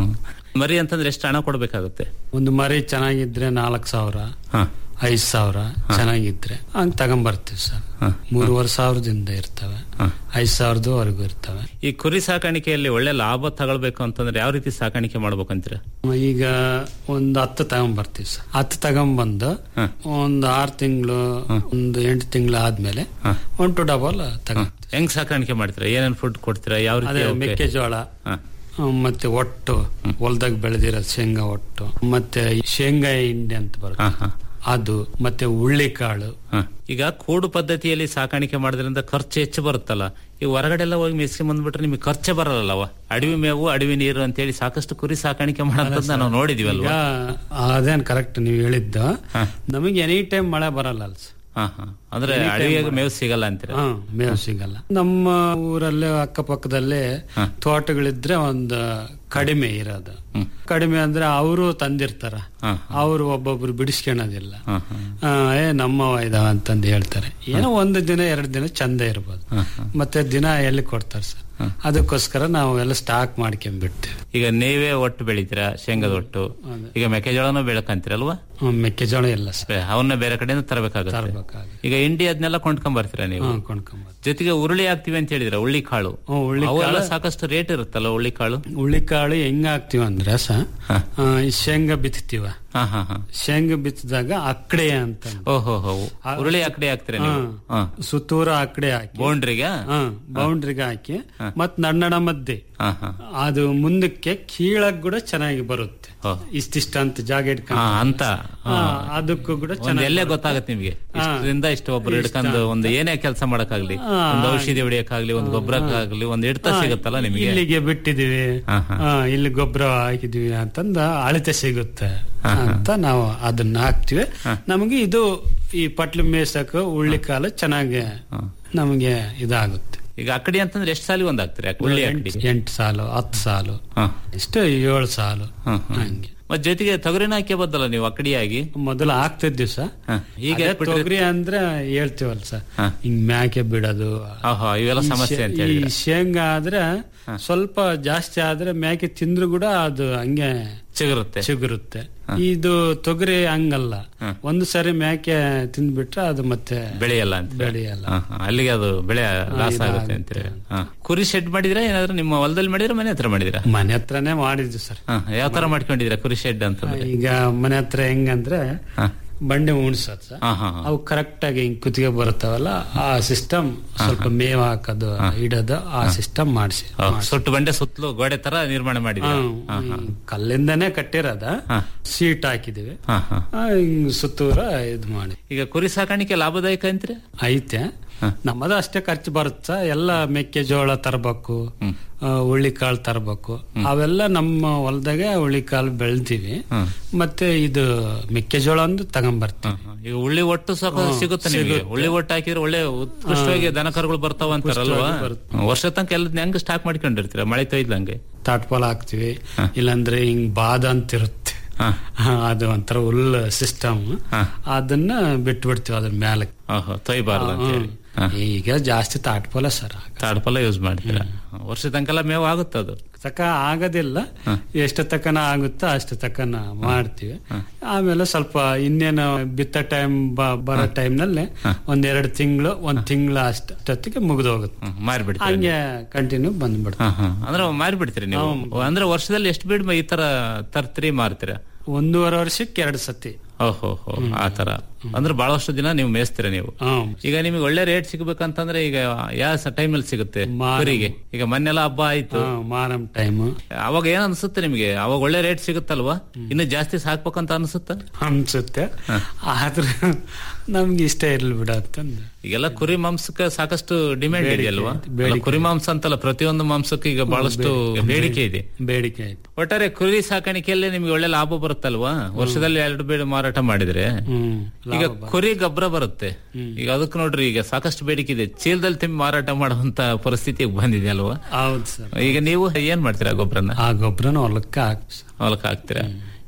ಮರಿ ಅಂತಂದ್ರೆ ಎಷ್ಟು ಹಣ ಕೊಡ್ಬೇಕಾಗುತ್ತೆ ಒಂದು ಮರಿ ಚೆನ್ನಾಗಿದ್ರೆ ನಾಲ್ಕು ಸಾವಿರ ಹಾ ಐದ್ ಸಾವಿರ ಚೆನ್ನಾಗಿದ್ರೆ ಹಂಗ್ ತಗೊಂಬರ್ತೀವಿ ಸರ್ ಮೂರುವರೆ ಸಾವಿರದಿಂದ ಇರ್ತವೆ ಐದ್ ಸಾವಿರದವರೆಗೂ ಇರ್ತವೆ ಈ ಕುರಿ ಸಾಕಾಣಿಕೆಯಲ್ಲಿ ಒಳ್ಳೆ ಲಾಭ ತಗೊಳ್ಬೇಕು ಅಂತಂದ್ರೆ ಯಾವ ರೀತಿ ಸಾಕಾಣಿಕೆ ಮಾಡ್ಬೇಕಂತೀರ ಈಗ ಒಂದು ಹತ್ತು ತಗೊಂಬರ್ತೀವಿ ಸರ್ ಹತ್ತು ತಗೊಂಬಂದು ಒಂದು ಆರು ತಿಂಗಳು ಒಂದು ಎಂಟು ತಿಂಗಳು ಆದ್ಮೇಲೆ ಒನ್ ಟು ಡಬಲ್ ತಗೊಂಡ್ ಹೆಂಗ್ ಸಾಕಾಣಿಕೆ ಮಾಡ್ತೀರಾ ಏನೇನ್ ಫುಡ್ ಕೊಡ್ತೀರಾ ಯಾವ ರೀತಿ ಅದೇ ಅವಕ್ಕೆ? ಮೆಕ್ಕೆಜೋಳ ಹಾ. ಹ್ಮ್, ಮತ್ತೆ ಒಟ್ಟು ಹೊಲ್ದಾಗ ಬೆಳೆದಿರೋ ಶೇಂಗಾ ಒಟ್ಟು ಮತ್ತೆ ಈ ಶೇಂಗಾ ಹಿಂಡಿ ಅಂತ ಬರುತ್ತೆ ಹಾ, ಹಾ. ಅದು ಮತ್ತೆ ಹುಳ್ಳಿಕಾಳು ಹ. ಈಗ ಕೂಡು ಪದ್ಧತಿಯಲ್ಲಿ ಸಾಕಾಣಿಕೆ ಮಾಡೋದ್ರಿಂದ ಖರ್ಚು ಹೆಚ್ಚು ಬರುತ್ತಲ್ಲ ಈ ಹೊರಗಡೆ ಎಲ್ಲ ಹೋಗಿ ಮೇಸ್ಕೊಂಡ್ ಬಂದ್ಬಿಟ್ರೆ ನಿಮಗೆ ಖರ್ಚೆ ಬರಲ್ಲವ ಅಡವಿ ಮೇವು ಅಡವಿ ನೀರು ಅಂತೇಳಿ ಸಾಕಷ್ಟು ಕುರಿ ಸಾಕಾಣಿಕೆ ಮಾಡೋದನ್ನ ನಾವು ನೋಡಿದೀವಲ್ವಾ ಈಗ ಅದೇನ್ ಕರೆಕ್ಟ್ ನೀವು ಹೇಳಿದ್ದು ನಮಗೆ ಎನಿ ಟೈಮ್ ಮಳೆ ಬರಲ್ಲ ಅಲ್ಸ ಹಾ ಹಾ ಅಂದ್ರೆ ಅಡವಿಯಾಗ ಮೇವು ಸಿಗಲ್ಲ ಅಂತೀರ ಹಾ ಮೇವು ಸಿಗಲ್ಲ ನಮ್ಮ ಊರಲ್ಲೇ ಅಕ್ಕಪಕ್ಕದಲ್ಲೇ ತೋಟಗಳಿದ್ರೆ ಒಂದು ಕಡಿಮೆ ಇರೋದು ಕಡಿಮೆ ಅಂದ್ರೆ ಅವರು ತಂದಿರ್ತಾರ ಅವರು ಒಬ್ಬೊಬ್ರು ಬಿಡಿಸ್ಕೊಳೋದಿಲ್ಲ ಆ, ಏ ನಮ್ಮವ ಇದಾವ ಅಂತಂದು ಹೇಳ್ತಾರೆ ಏನೋ ಒಂದು ದಿನ ಎರಡು ದಿನ ಚಂದ ಇರ್ಬೋದು ಮತ್ತೆ ದಿನ ಎಲ್ಲಿ ಕೊಡ್ತಾರೆ ಸರ್ ಅದಕ್ಕೋಸ್ಕರ ನಾವು ಎಲ್ಲ ಸ್ಟಾಕ್ ಮಾಡ್ಕೊಂಡ್ಬಿಡ್ತೀವಿ ಈಗ ನೀವೇ ಒಟ್ಟು ಬೆಳಿತೀರಾ ಶೇಂಗಾದ ಒಟ್ಟು ಈಗ ಮೆಕ್ಕೆಜೋಳನೂ ಬೆಳಕಂತೀರಲ್ವಾ ಹ್ಮ್, ಮೆಕ್ಕೆಜೋಳ ಇಲ್ಲ ಸರ್ ಅವನ್ನ ಬೇರೆ ಕಡೆಯಿಂದ ತರಬೇಕಾಗುತ್ತೆ ತರ್ಬೇಕಾಗುತ್ತೆ. ಈಗ ಇಂಡಿ ಅದನ್ನೆಲ್ಲ ಕೊಂಡ್ಕೊಂಡ್ ಬರ್ತೀರಾ ನೀವು ಹ್ಮ್, ಕೊಂಡ್ಕೊಂಬರ್ತೀವಿ. ಜೊತೆಗೆ ಉರುಳಿ ಹಾಕ್ತಿವಿ ಅಂತ ಹೇಳಿದ್ರ ಉಳ್ಳಿ ಕಾಳು ಹ್ಮ್, ಹುಳ್ಳಿ ಅವೆಲ್ಲ ಕಾಳು. ಸಾಕಷ್ಟು ರೇಟ್ ಇರುತ್ತಲ್ಲ ಉಳ್ಳಿ ಕಾಳು ಹುಳ್ಳಿಕಾಳು ಹೆಂಗ್ ಹಾಕ್ತಿವ ಅಂದ್ರೆ ಸ ಆ, ಈ ಶೇಂಗಾ ಬಿತ್ತುತ್ತೀವ ಹಾ ಹಾ ಹಾ ಶೇಂಗಾ ಬಿತ್ತಿದಾಗ ಅಕ್ಕಡೆ ಅಂತ ಓಹೋ ಹೋ ಉರುಳಿ ಆಕಡೆ ಹಾಕ್ತೀರಾ ನೀವು ಹಾ. ಸುತ್ತೂರ ಅಕ್ಕಡೆ ಹಾಕಿ ಬೌಂಡ್ರಿಗೆ ಬೌಂಡ್ರಿಗೆ ಹಾಕಿ ಮತ್ ನನ್ನಡ ಮಧ್ಯೆ ಹಾ ಹಾ ಅದು ಮುಂದಕ್ಕೆ ಕೀಳಕ್ ಕೂಡ ಚೆನ್ನಾಗಿ ಬರುತ್ತೆ ಹೋ. ಇಷ್ಟಿಷ್ಟ ಅಂತ ಜಾಗ ಹಾ ಇಟ್ಕೊಂಡು ಅಂತ ಹಾ, ಅದಕ್ಕೂ ಕೂಡ ಒಂದ್ ಚೆನ್ನಾಗಿ ಎಲ್ಲೇ ಬರುತ್ತೆ. ಗೊತ್ತಾಗತ್ತೆ ನಿಮ್ಗೆ ಹಾ. ಇಷ್ಟರಿಂದ ಇಷ್ಟು ಒಬ್ರು ಇಷ್ಟ. ಹಿಡ್ಕೊಂಡು ಒಂದು ಏನೇ ಕೆಲಸ ಮಾಡಕ್ಕಾಗ್ಲಿ ಹಾ, ಒಂದು ಔಷಧಿ ಹೊಡಿಯಕ್ಕಾಗ್ಲಿ ಒಂದು ಗೊಬ್ಬರಕ್ಕಾಗ್ಲಿ ಒಂದು ಹಿಡ್ತ ಹಾ, ಸಿಗುತ್ತಲ್ಲ ನಿಮಗೆ ಇಲ್ಲಿಗೆ ಬಿಟ್ಟಿದೀವಿ ಹಾ, ಹಾ. ಹಾ, ಇಲ್ಲಿ ಗೊಬ್ಬರ ಹಾಕಿದೀವಿ ಅಂತಂದ ಅಳತೆ ಸಿಗುತ್ತೆ ಅಂತ ನಾವು ಅದನ್ನ ಹಾಕ್ತಿವಿ ನಮಗೆ ಇದು ಈ ಪಟ್ಲು ಮೇಸಕ ಉಳ್ಳಿಕಾಲ ಚೆನ್ನಾಗಿ ನಮಗೆ ಇದಾಗುತ್ತೆ ಈಗ ಅಕಡಿ ಅಂತಂದ್ರೆ ಎಷ್ಟು ಸಾಲಿ ಒಂದ್ ಹಾಕ್ತೀರಿ ಉಳ್ಳಿ ಅಕಡಿ ಎಂಟು- ಎಂಟು ಸಾಲು ಹತ್ತು ಸಾಲು ಹಾ. ಇಷ್ಟು ಏಳು ಸಾಲು ಹಂಗೆ ಮತ್ ಜೊತೆಗೆ ತೊಗರಿನ ಹಾಕ್ಯಬೋದಲ್ಲ ನೀವು ಅಕಡಿಯಾಗಿ ಮೊದಲು ಹಾಕ್ತಿದ್ವಿ ಸರ್ ಹಾ. ಈಗ ಅದೇ ಹಾಕ್ಬಿಟ್ರೆ- ತೊಗರಿ ಅಂದ್ರೆ ಹೇಳ್ತೀವಲ್ಲ ಸರ್ ಹಿಂಗ್ ಮ್ಯಾಕೆ ಬಿಡೋದು ಆಹಾ, ಇವೆಲ್ಲ ಈ ಸಮಸ್ಯೆ ಶೇ- ಅಂತ ಈ ಹೇಳಿದ್ರೆ ಶೇಂಗಾ ಆದ್ರೆ ಸ್ವಲ್ಪ ಜಾಸ್ತಿ ಆದ್ರೆ ಮ್ಯಾಕೆ ತಿಂದ್ರು ಕೂಡ ಅದು ಹಂಗೆ ಚಿಗುರುತ್ತೆ ಚಿಗುರುತ್ತೆ ಇದು ತೊಗರಿ ಹಂಗಲ್ಲ ಒಂದು ಸರಿ ಮ್ಯಾಕೆ ತಿಂದ್ಬಿಟ್ರೆ ಅದು ಮತ್ತೆ ಬೆಳೆಯಲ್ಲ ಅಂತ ಬೆಳೆಯಲ್ಲ ಹಾ, ಹಾ. ಅಲ್ಲಿಗೆ ಅದು ಬೆಳೆ ಲಾಸ್ ಇದಾಗುತ್ತೆ. ಆಗುತ್ತೆ ಅಂತೀರಿ ಹಾ. ಕುರಿ ಶೆಡ್ ಮಾಡಿದ್ರೆ ಏನಾದ್ರು ನಿಮ್ಮ ಹೊಲದಲ್ಲಿ ಮಾಡಿದ್ರೆ ಮನೆ ಹತ್ರ ಮಾಡಿದ್ರ ಮನೆ ಹತ್ರನೇ ಮಾಡಿದ್ವಿ ಸರ್ ಯಾವ ತರ ಮಾಡ್ಕೊಂಡಿದ್ದೀರಾ ಕುರಿ ಶೆಡ್ ಅಂತಂದ್ರೆ ಈಗ ಮನೆ ಹತ್ರ ಹೆಂಗಂದ್ರೆ ಬಂಡೆ ಉಣ್ಸೋದ್ ಸರ್ ಹಾ, ಹಾ, ಹಾ. ಅವು ಕರೆಕ್ಟ್ ಆಗಿ ಹಿಂಗ್ ಕುತ್ತಿಗೆ ಬರುತ್ತಾವಲ್ಲ ಆ ಸಿಸ್ಟಮ್ ಸ್ವಲ್ಪ ಮೇವ್ ಹಾಕೋದು ಇಡೋದು ಆ ಸಿಸ್ಟಮ್ ಮಾಡಿಸಿ ಹಾ, ಸುಟ್ಟು ಬಂಡೆ ಸುತ್ತಲೂ ಗೋಡೆ ತರ ನಿರ್ಮಾಣ ಮಾಡಿದ್ರ ಕಲ್ಲಿಂದನೇ ಕಟ್ಟಿರೋದ ಸೀಟ್ ಹಾಕಿದಿವಿ ಹಾ, ಹಾ. ಆ, ಹಿಂಗ್ ಸುತ್ತೂರ ಇದ್ ಮಾಡಿ ಈಗ ಕುರಿ ಸಾಕಾಣಿಕೆ ಲಾಭದಾಯಕ ಅಂತೀರಿ ಐತೆ ನಮ್ಮದು ಅಷ್ಟೇ ಖರ್ಚು ಬರುತ್ತ ಎಲ್ಲ ಮೆಕ್ಕೆಜೋಳ ತರಬೇಕು ಹುಳ್ಳಿಕಾಳು ತರಬೇಕು ಅವೆಲ್ಲ ನಮ್ಮ ಹೊಲದಾಗೆ ಹುಳ್ಳಿಕಾಳು ಬೆಳ್ತೀವಿ ಮತ್ತೆ ಇದು ಮೆಕ್ಕೆಜೋಳ ಒಂದು ತಗೊಂಬರ್ತೀವಿ ಈಗ ಉಳ್ಳಿ ಒಟ್ಟು ಸಾಕು ಸಿಗುತ್ತೆ ನಿಮಗೆ ಉಳ್ಳಿ ಒಟ್ಟು ಹಾಕಿದ್ರೆ ಒಳ್ಳೆ ಉತ್ಕೃಷ್ಟವಾಗಿ ದನ ಕರುಗಳು ಬರ್ತಾವ ಅಂತಾರಲ್ವಾ ವರ್ಷ ತನಕ ಎಲ್ಲ ಹೆಂಗ್ ಸ್ಟಾಕ್ ಮಾಡ್ಕೊಂಡಿರ್ತೀರ ಮಳೆ ತೊಯ್ದಂಗೆ ತಾಟ್ಪಾಲ ಹಾಕ್ತಿವಿ ಇಲ್ಲಾಂದ್ರೆ ಹಿಂಗ್ ಬಾದ ಅಂತ ಇರುತ್ತೆ ಅದು ಒಂಥರ ಹುಲ್ ಸಿಸ್ಟಮ್ ಅದನ್ನ ಬಿಟ್ಬಿಡ್ತೀವಿ ಅದ್ರ ಮೇಲೆ ಓಹೋ ತೊಯ್ಬಾರ್ದು ಅಂತ ಹೇಳಿ ಈಗ ಜಾಸ್ತಿ ತಾಟ್ಪಾಲ ಸರ್ ತಾಡ್ಪಲ್ಲ ಯೂಸ್ ಮಾಡ್ತೀರಾ ವರ್ಷ ತನಕ ಮೇವು ಆಗುತ್ತೆ ಅದು ತಕ ಆಗೋದಿಲ್ಲ ಎಷ್ಟು ತಕನ ಆಗುತ್ತೋ ಅಷ್ಟು ತಕನ ಮಾಡ್ತೀವಿ ಆಮೇಲೆ ಸ್ವಲ್ಪ ಇನ್ನೇನು ಬಿತ್ತ ಟೈಮ್ ಬರೋ ಟೈಮ್ ನಲ್ಲಿ ಒಂದೆರಡು ತಿಂಗಳು ಒಂದ್ ತಿಂಗಳ ಅಷ್ಟೊತ್ತಿಗೆ ಮುಗಿದು ಹೋಗುತ್ತೆ ಮಾರಿಬಿಡ್ತೀರಾ ಹಂಗೆ ಕಂಟಿನ್ಯೂ ಬಂದ್ಬಿಡ್ತೀವಿ ಹಾ, ಹಾ. ಅಂದ್ರೆ ಮಾರಿಬಿಡ್ತೀರಿ ನೀವು ಅಂದ್ರೆ ವರ್ಷದಲ್ಲಿ ಎಷ್ಟು ಬೀಡ್ ಈ ತರ ತರ್ತೀರಿ ಮಾರ್ತೀರಾ ಒಂದೂವರೆ ವರ್ಷಕ್ಕೆ ಎರಡು ಸತಿ ಓಹೋ ಹೋ ಆ ತರ ಅಂದ್ರೆ ಬಹಳಷ್ಟು ದಿನ ನೀವು ಮೇಯಿಸ್ತೀರ ನೀವು ಹ್ಮ್. ಈಗ ನಿಮಗೆ ಒಳ್ಳೆ ರೇಟ್ ಸಿಗ್ಬೇಕಂತಂದ್ರೆ ಈಗ ಯಾವ ಟೈಮಲ್ಲಿ ಸಿಗುತ್ತೆ ಮಾರಂ. ಕುರಿಗೆ ಈಗ ಮೊನ್ನೆಲ್ಲ ಹಬ್ಬ ಆಯ್ತು ಹಾ, ಮಾರಂ ಟೈಮ್ ಅವಾಗ ಏನ್ ಅನ್ಸುತ್ತೆ ನಿಮಗೆ ಅವಾಗ ಒಳ್ಳೆ ರೇಟ್ ಸಿಗುತ್ತಲ್ವಾ ಇನ್ನು ಜಾಸ್ತಿ ಸಾಕ್ಬೇಕಂತ ಅನ್ಸುತ್ತೆ ಅನ್ಸುತ್ತೆ ಆದ್ರೆ ನಮ್ಗೆ ಇಷ್ಟ ಇರ್ಲಿ ಬಿಡ ಅಂತಂದು ಈಗೆಲ್ಲ ಕುರಿ ಮಾಂಸಕ್ಕೆ ಸಾಕಷ್ಟು ಡಿಮ್ಯಾಂಡ್ ಬೇಡಿಕೆ ಇದೆಯಲ್ವಾ ಐತೆ, ಬೇಡಿಕೆ ಅಲ್ಲ, ಕುರಿ ಮಾಂಸ ಅಂತಲ್ಲ ಪ್ರತಿಯೊಂದು ಮಾಂಸಕ್ಕೆ ಈಗ ಬಹಳಷ್ಟು ಬೇಡಿಕೆ ಇದೆ ಬೇಡಿಕೆ ಆಯ್ತು ಒಟ್ಟಾರೆ ಕುರಿ ಸಾಕಾಣಿಕೆಯಲ್ಲಿ ನಿಮ್ಗೆ ಒಳ್ಳೆ ಲಾಭ ಬರುತ್ತಲ್ವಾ ವರ್ಷದಲ್ಲಿ ಎರಡು ಬೇಡ ಮಾರಾಟ ಮಾಡಿದ್ರೆ ಹ್ಮ್ ಈಗ ಕುರಿ ಗೊಬ್ಬರ ಬರುತ್ತೆ ಈಗ ಅದಕ್ಕೆ ನೋಡ್ರಿ ಈಗ ಸಾಕಷ್ಟು ಬೇಡಿಕೆ ಇದೆ ಚೀಲದಲ್ಲಿ ತಿಂಬಿ ಮಾರಾಟ ಮಾಡುವಂತ ಪರಿಸ್ಥಿತಿ ಬಂದಿದೆ ಅಲ್ವಾ ಹೌದು ಸರ್ ಈಗ ನೀವು ಏನ್ ಮಾಡ್ತೀರಾ ಗೊಬ್ಬರನ ಆ ಗೊಬ್ಬರನ ಹೊಲಕ್ಕೆ ಹಾಕಿ ಹೊಲಕ್ಕೆ ಹಾಕ್ತೀರಾ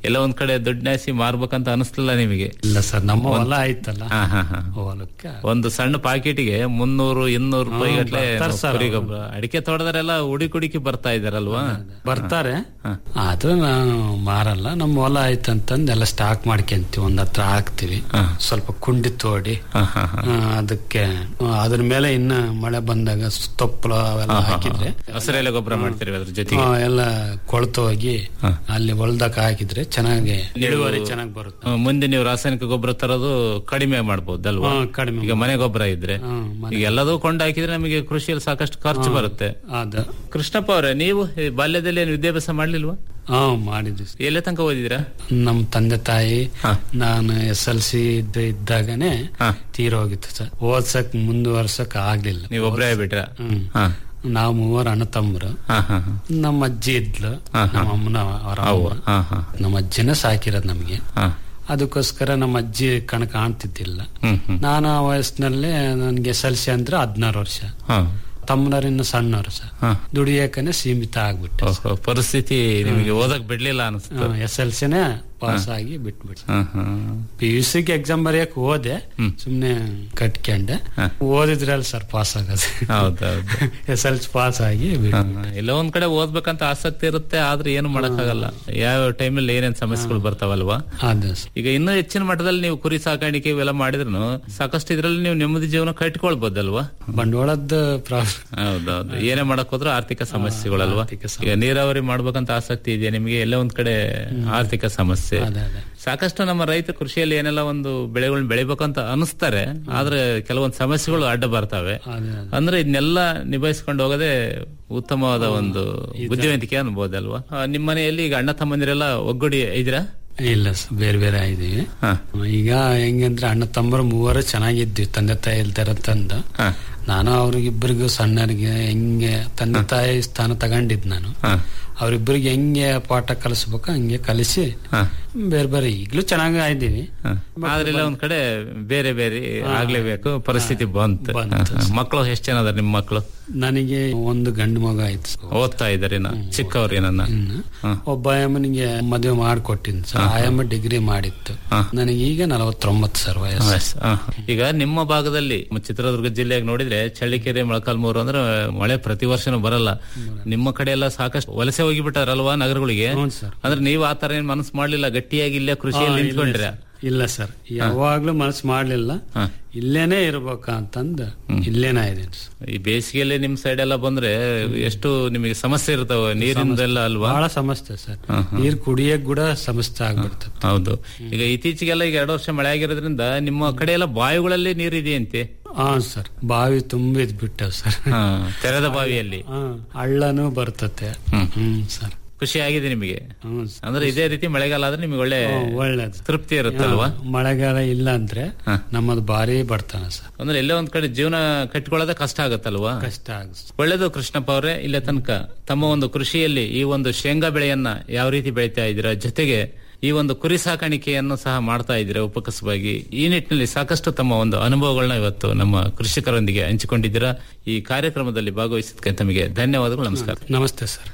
ಎಲ್ಲ ಒಂದ್ ಕಡೆ ದುಡ್ಡಾಸಿ ಮಾರ್ಬೇಕಂತ ಅನಿಸ್ಲಿಲ್ಲ ನಿಮಗೆ ಇಲ್ಲ ಸರ್ ನಮ್ಮ ಹೊಲ ಆಯ್ತಲ್ಲ ಹಾ ಹಾ ಹಾ ಹೊಲಕ್ಕೆ ಒಂದು ಸಣ್ಣ ಪಾಕೆಟ್ಗೆ ಮುನ್ನೂರು ಇನ್ನೂರು ರೂಪಾಯಿ ಗಟ್ಲೆ ಬರ್ತಾರೆ ಸರ್ ಕುರಿ ಗೊಬ್ಬರ ಅಡಿಕೆ ತೋಟದರೆಲ್ಲ ಹುಡುಕಿ ಹುಡುಕಿ ಬರ್ತಾ ಇದಾರಲ್ವಾ ಬರ್ತಾರೆ ಆದ್ರೂ ನಾನು ಮಾರಲ್ಲ ನಮ್ಮ ಹೊಲ ಆಯ್ತಂತಂದ್ ಎಲ್ಲ ಸ್ಟಾಕ್ ಮಾಡ್ಕೊಂತೀವಿ ಒಂದ್ ಹತ್ರ ಹಾಕ್ತಿವಿ ಸ್ವಲ್ಪ ಕುಂಡಿ ತೋಡಿ ಹಾ ಹಾ ಹಾ ಆ, ಅದಕ್ಕೆ ಆ, ಅದ್ರ ಮೇಲೆ ಇನ್ನ ಮಳೆ ಬಂದಾಗ ತೊಪ್ಪಲು ಅವೆಲ್ಲ ಹಾಕಿದ್ರೆ ಹಸಿರೆಲೆ ಗೊಬ್ಬರ ಮಾಡ್ತೀರಿ ಅದ್ರ ಜೊತೆಗೆ ಆ, ಎಲ್ಲ ಕೊಳ್ತು ಹೋಗಿ ಅಲ್ಲಿ ಹೊಲ್ದಕ್ಕೆ ಹಾಕಿದ್ರೆ ಚೆನ್ನಾಗಿ ಇಳುವರಿ ಚೆನ್ನಾಗಿ ಬರುತ್ತೆ ಹ್ಮ್, ಮುಂದೆ ನೀವು ರಾಸಾಯನಿಕ ಗೊಬ್ಬರ ತರೋದು ಕಡಿಮೆ ಮಾಡ್ಬೋದಲ್ವಾ ಹಾ, ಕಡಿಮೆ ಈಗ ಮನೆ ಗೊಬ್ಬರ ಇದ್ರೆ ಹ್ಮ್, ಈಗ ಎಲ್ಲದೂ ಕೊಂಡು ಹಾಕಿದ್ರೆ ನಮಗೆ ಕೃಷಿಯಲ್ಲಿ ಸಾಕಷ್ಟು ಖರ್ಚು ಬರುತ್ತೆ ಅದ ಕೃಷ್ಣಪ್ಪ ಅವರೇ ನೀವು ಈ ಬಾಲ್ಯದಲ್ಲಿ ಏನು ವಿದ್ಯಾಭ್ಯಾಸ ಮಾಡ್ಲಿಲ್ವಾ ಹಾ ಮಾಡಿದ್ವಿ ಸರ್. ಎಲ್ಲೇ ತನಕ ಓದಿದಿರಾ ನಮ್ ತಂದೆ ತಾಯಿ ಹಾ. ನಾನು ಎಸ್ ಎಲ್ ಸಿ ಇದ್ದಾಗನೆ ಹಾ. ತೀರೋಗಿತ್ತು ಸರ್ ಓದ್ಸಕ್ ಮುಂದುವರ್ಸಕ್ ಆಗ್ಲಿಲ್ಲ ನೀವು ಒಬ್ಬರೇ ಬಿಟ್ರ ಹ್ಮ್ ಹಾ ನಾವು ಮೂವರು ಅಣ್ಣ ತಮ್ಮರು ಹಾ ಹಾ ಹಾ ನಮ್ಮ ಅಜ್ಜಿ ಇದ್ಲು ಹಾ, ಹಾ. ನಮ್ಮ ಅಮ್ಮನ ಅವರ ಅವ್ವ, ಅಮ್ಮ. ಹಾ ಹಾ ನಮ್ಮ ಅಜ್ಜಿನ ಸಾಕಿರೋದು ನಮಗೆ ಹಾ ಅದಕ್ಕೋಸ್ಕರ ನಮ್ಮ ಅಜ್ಜಿ ಕಣ ಕಾಣ್ತಿದ್ದಿಲ್ಲ ಹ್ಮ್ ಹ್ಮ್ ನಾನು ಆ ವಯಸ್ಸಿನಲ್ಲೇ ನನ್ಗೆ ಎಸ್ ಎಲ್ ಸಿ ಅಂದ್ರೆ ಹದಿನಾರು ವರ್ಷ ಹಾ ತಮ್ಮನರಿನ್ನ ಸಣ್ಣವರು ಸರ್ ಹಾ. ದುಡಿಯಕನೆ ಸೀಮಿತ ಆಗ್ಬಿಟ್ಟೆ ಓಹೋ, ಪರಿಸ್ಥಿತಿ ನಿಮಗೆ ಓದಕ್ ಬಿಡ್ಲಿಲ್ಲ ಅನಿಸ್ತು ಎಸ್ ಎಲ್ ಸಿನೇ ಪಾಸ್ ಆಗಿ ಬಿಟ್ಬಿಟ್ಟೆ ಹಾ ಹಾ ಪಿ ಯು ಸಿಗೆ ಎಕ್ಸಾಮ್ ಬರೆಯಕ್ ಹೋದೆ ಸುಮ್ನೆ ಕಟ್ಕೊಂಡೆ ಓದಿದ್ರಲ್ಲ ಸರ್ ಪಾಸ್ ಆಗೋದು ಹೌದೌದು ಎಸ್ ಎಲ್ ಸಿ ಪಾಸ್ ಆಗಿ ಬಿಟ್ಟು ಹಾ, ಎಲ್ಲ ಒಂದ್ ಕಡೆ ಓದ್ಬೇಕಂತ ಆಸಕ್ತಿ ಇರುತ್ತೆ ಆದ್ರೆ ಏನು ಮಾಡಕ್ಕಾಗಲ್ಲ ಯಾವ ಟೈಮಲ್ಲಿ ಏನೇನ್ ಸಮಸ್ಯೆಗಳು ಬರ್ತಾವಲ್ವಾ ಅದೇ ಸರ್ ಈಗ ಇನ್ನೂ ಹೆಚ್ಚಿನ ಮಟ್ಟದಲ್ಲಿ ನೀವು ಕುರಿ ಸಾಕಾಣಿಕೆ ಇವೆಲ್ಲ ಮಾಡಿದ್ರು ಸಾಕಷ್ಟು ಇದ್ರಲ್ಲಿ ನೀವು ನೆಮ್ಮದಿ ಜೀವನ ಕಟ್ಕೊಳ್ಬೋದಲ್ವಾ ಬಂಡವಾಳದ ಪ್ರಾಬ್ಲಮ್ ಹೌದೌದು ಏನೇ ಮಾಡಕ್ ಹೋದ್ರೂ ಆರ್ಥಿಕ ಸಮಸ್ಯೆಗಳಲ್ವಾ ಆರ್ಥಿಕ ಈಗ ನೀರಾವರಿ ಮಾಡ್ಬೇಕಂತ ಆಸಕ್ತಿ ಇದೆಯಾ ನಿಮಗೆ ಎಲ್ಲ ಒಂದ್ ಕಡೆ ಆರ್ಥಿಕ ಸಮಸ್ಯೆ ಅದೇ ಅದೇ ಸಾಕಷ್ಟು ನಮ್ಮ ರೈತ ಕೃಷಿಯಲ್ಲಿ ಏನೆಲ್ಲ ಒಂದು ಬೆಳೆಗಳನ್ನ ಬೆಳಿಬೇಕಂತ ಅನಿಸ್ತಾರೆ ಆದ್ರೆ ಕೆಲವೊಂದು ಸಮಸ್ಯೆಗಳು ಅಡ್ಡ ಬರ್ತವೆ ಅದೇ ಅದೇ ಅಂದ್ರೆ ಇದನ್ನೆಲ್ಲ ನಿಭಾಯಿಸ್ಕೊಂಡು ಹೋಗೋದೇ ಉತ್ತಮವಾದ ಒಂದು ಬುದ್ಧಿವಂತಿಕೆ ಅನ್ಬೋದಲ್ವಾ ಆ, ನಿಮ್ಮ ಮನೆಯಲ್ಲಿ ಈಗ ಅಣ್ಣ ತಮ್ಮಂದಿರೆಲ್ಲ ಒಗ್ಗೂಡಿ ಇದ್ದೀರಾ ಇಲ್ಲ ಸರ್ ಬೇರೆ ಬೇರೆ ಆಗಿದೀವಿ ಹಾ. ಈಗ ಹೆಂಗಂದ್ರೆ ಅಣ್ಣ ತಮ್ಮರು ಮೂವರು ಚೆನ್ನಾಗಿದ್ವಿ ತಂದೆ ತಾಯಿ ಇಲ್ತಾರಂತಂದು ಹಾ. ನಾನು ಅವ್ರಿಗಿಬ್ಬರಿಗೂ ಸಣ್ಣರಿಗೆ ಹೆಂಗೆ ತಂದೆ ತಾಯಿ ಸ್ಥಾನ ತಗೊಂಡಿದ್ ನಾನು ಹಾ. ಅವ್ರಿಬ್ಬರಿಗೆ ಹೆಂಗೆ ಪಾಠ ಕಲಿಸ್ಬೇಕು ಹಂಗೆ ಕಲಿಸಿ ಹಾ. ಬೇರೆ ಬೇರೆ ಈಗ್ಲೂ ಚೆನ್ನಾಗಿ ಆಯ್ದೀವಿ ಹ. ಆದ್ರೆ ಇಲ್ಲ ಒಂದ್ ಕಡೆ ಬೇರೆ ಬೇರೆ ಆಗ್ಲೇಬೇಕು ಪರಿಸ್ಥಿತಿ ಬಂತು ಬಂತು. ಮಕ್ಕಳು ಎಷ್ಟು ಜನ ಅದಾರ ನಿಮ್ಮ ಮಕ್ಕಳು ನನಗೆ ಒಂದು ಗಂಡು ಮಗ ಆಯ್ತು ಸರ್. ಓದ್ತಾ ಇದಾರೆ ಚಿಕ್ಕವ್ರೇನನ್ನ ಇನ್ನು ಒಬ್ಬ ಆಯಮ್ಮನಿಗೆ ಮದುವೆ ಮಾಡಿಕೊಟ್ಟಿನಿ ಸರ್ ಆಯಮ್ಮ ಡಿಗ್ರಿ ಮಾಡಿತ್ತು ನನಗೆ ಈಗ ನಲವತ್ತೊಂಬತ್ತು ಸರ್ ವಯಸ್ಸು ವಯಸ್ಸು. ಹ. ಈಗ ನಿಮ್ಮ ಭಾಗದಲ್ಲಿ ಮ- ಚಿತ್ರದುರ್ಗ ಜಿಲ್ಲೆಯಾಗ ನೋಡಿದ್ರೆ ಚಳ್ಳಿಕೆರೆ ಮೊಳಕಾಲ್ಮೂರು ಅಂದ್ರೆ ಮಳೆ ಪ್ರತಿ ವರ್ಷನೂ ಬರಲ್ಲ ನಿಮ್ಮ ಕಡೆ ಎಲ್ಲ ಸಾಕಷ್ಟು ವಲಸೆ ಹೋಗಿಬಿಟ್ಟಾರಲ್ವಾ ನಗರಗಳಿಗೆ ಹ್ಞೂ ಸರ್ ಅಂದ್ರೆ ನೀವು ಆತರ ಏನ್ ಮನಸ್ಸು ಮಾಡ್ಲಿಲ್ಲ ಗಟ್ಟಿಯಾಗಿ ಇಲ್ಲೇ ಕೃಷಿಯಲ್ಲಿ ನಿಂತ್ಕೊಂಡ್ರೆ ಇಲ್ಲ ಸರ್ ಯಾವಾಗ್ಲೂ ಮನಸ್ಸು ಮಾಡ್ಲಿಲ್ಲ ಇಲ್ಲೇನೆ ಇರ್ಬೇಕಂತಂದು ಇಲ್ಲೇನೇ ಇದೀನಿ ಸರ್. ಈ ಬೇಸಿಗೆಯಲ್ಲಿ ನಿಮ್ ಸೈಡ್ ಎಲ್ಲ ಬಂದ್ರೆ ಎಷ್ಟು ನಿಮಗೆ ಸಮಸ್ಯೆ ಇರ್ತಾವ ನೀರಿಂದೆಲ್ಲ ಅಲ್ವಾ ಬಹಳ ಸಮಸ್ಯೆ ಸರ್ ನೀರ್ ಕುಡಿಯಕ್ ಕೂಡ ಸಮಸ್ಯೆ ಆಗ್ಬಿಡ್ತದೆ ಹೌದು ಈಗ ಇತ್ತೀಚೆಗೆಲ್ಲ ಈಗ ಎರಡು ವರ್ಷ ಮಳೆ ಆಗಿರೋದ್ರಿಂದ ನಿಮ್ಮ ಕಡೆ ಎಲ್ಲ ಬಾವಿಗಳಲ್ಲಿ ನೀರಿದೆಯಂತೆ ಹಾ ಸರ್ ಬಾವಿ ತುಂಬಿದ್ ಬಿಟ್ಟವ್ ಸರ್ ಹಾ, ತೆರೆದ ಬಾವಿಯಲ್ಲಿ ಹಾ ಹಳ್ಳನೂ ಬರ್ತತೆ ಹ್ಮ್ ಸರ್ ಖುಷಿ ಆಗಿದೆ ನಿಮಗೆ ಹ್ಮ್ ಸರ್. ಅಂದ್ರೆ ಇದೇ ರೀತಿ ಮಳೆಗಾಲ ಆದ್ರೆ ನಿಮಗೆ ಒಳ್ಳೆ ಹ್ಮ್, ಒಳ್ಳೇದು ತೃಪ್ತಿ ಇರುತ್ತಲ್ವಾ ಹಾ, ಮಳೆಗಾಲ ಇಲ್ಲ ಅಂದ್ರೆ ನಮ್ಮದು ಭಾರಿ ಬಡ್ತಾನ ಸರ್ ಅಂದ್ರೆ ಎಲ್ಲೇ ಒಂದ್ ಕಡೆ ಜೀವನ ಕಟ್ಕೊಳ್ಳೋದೇ ಕಷ್ಟ ಆಗತ್ತಲ್ವಾ ಕಷ್ಟ ಆಗುತ್ತೆ ಒಳ್ಳೇದು ಕೃಷ್ಣಪ್ಪ ಅವರೇ ಇಲ್ಲೇ ತನಕ ತಮ್ಮ ಒಂದು ಕೃಷಿಯಲ್ಲಿ ಈ ಒಂದು ಶೇಂಗಾ ಬೆಳೆಯನ್ನ ಯಾವ ರೀತಿ ಬೆಳಿತಾ ಇದ್ದೀರಾ ಜೊತೆಗೆ ಈ ಒಂದು ಕುರಿ ಸಾಕಾಣಿಕೆಯನ್ನು ಸಹ ಮಾಡ್ತಾ ಇದ್ದೀರಾ ಉಪಕಸವಾಗಿ ಈ ನಿಟ್ಟಿನಲ್ಲಿ ಸಾಕಷ್ಟು ತಮ್ಮ ಒಂದು ಅನುಭವಗಳನ್ನ ಇವತ್ತು ನಮ್ಮ ಕೃಷಿಕರೊಂದಿಗೆ ಹಂಚಿಕೊಂಡಿದ್ದೀರಾ ಈ ಕಾರ್ಯಕ್ರಮದಲ್ಲಿ ಭಾಗವಹಿಸಿದ್ದಕ್ಕೆ ತಮಗೆ ಧನ್ಯವಾದಗಳು ನಮಸ್ಕಾರ ನಮಸ್ತೆ ಸರ್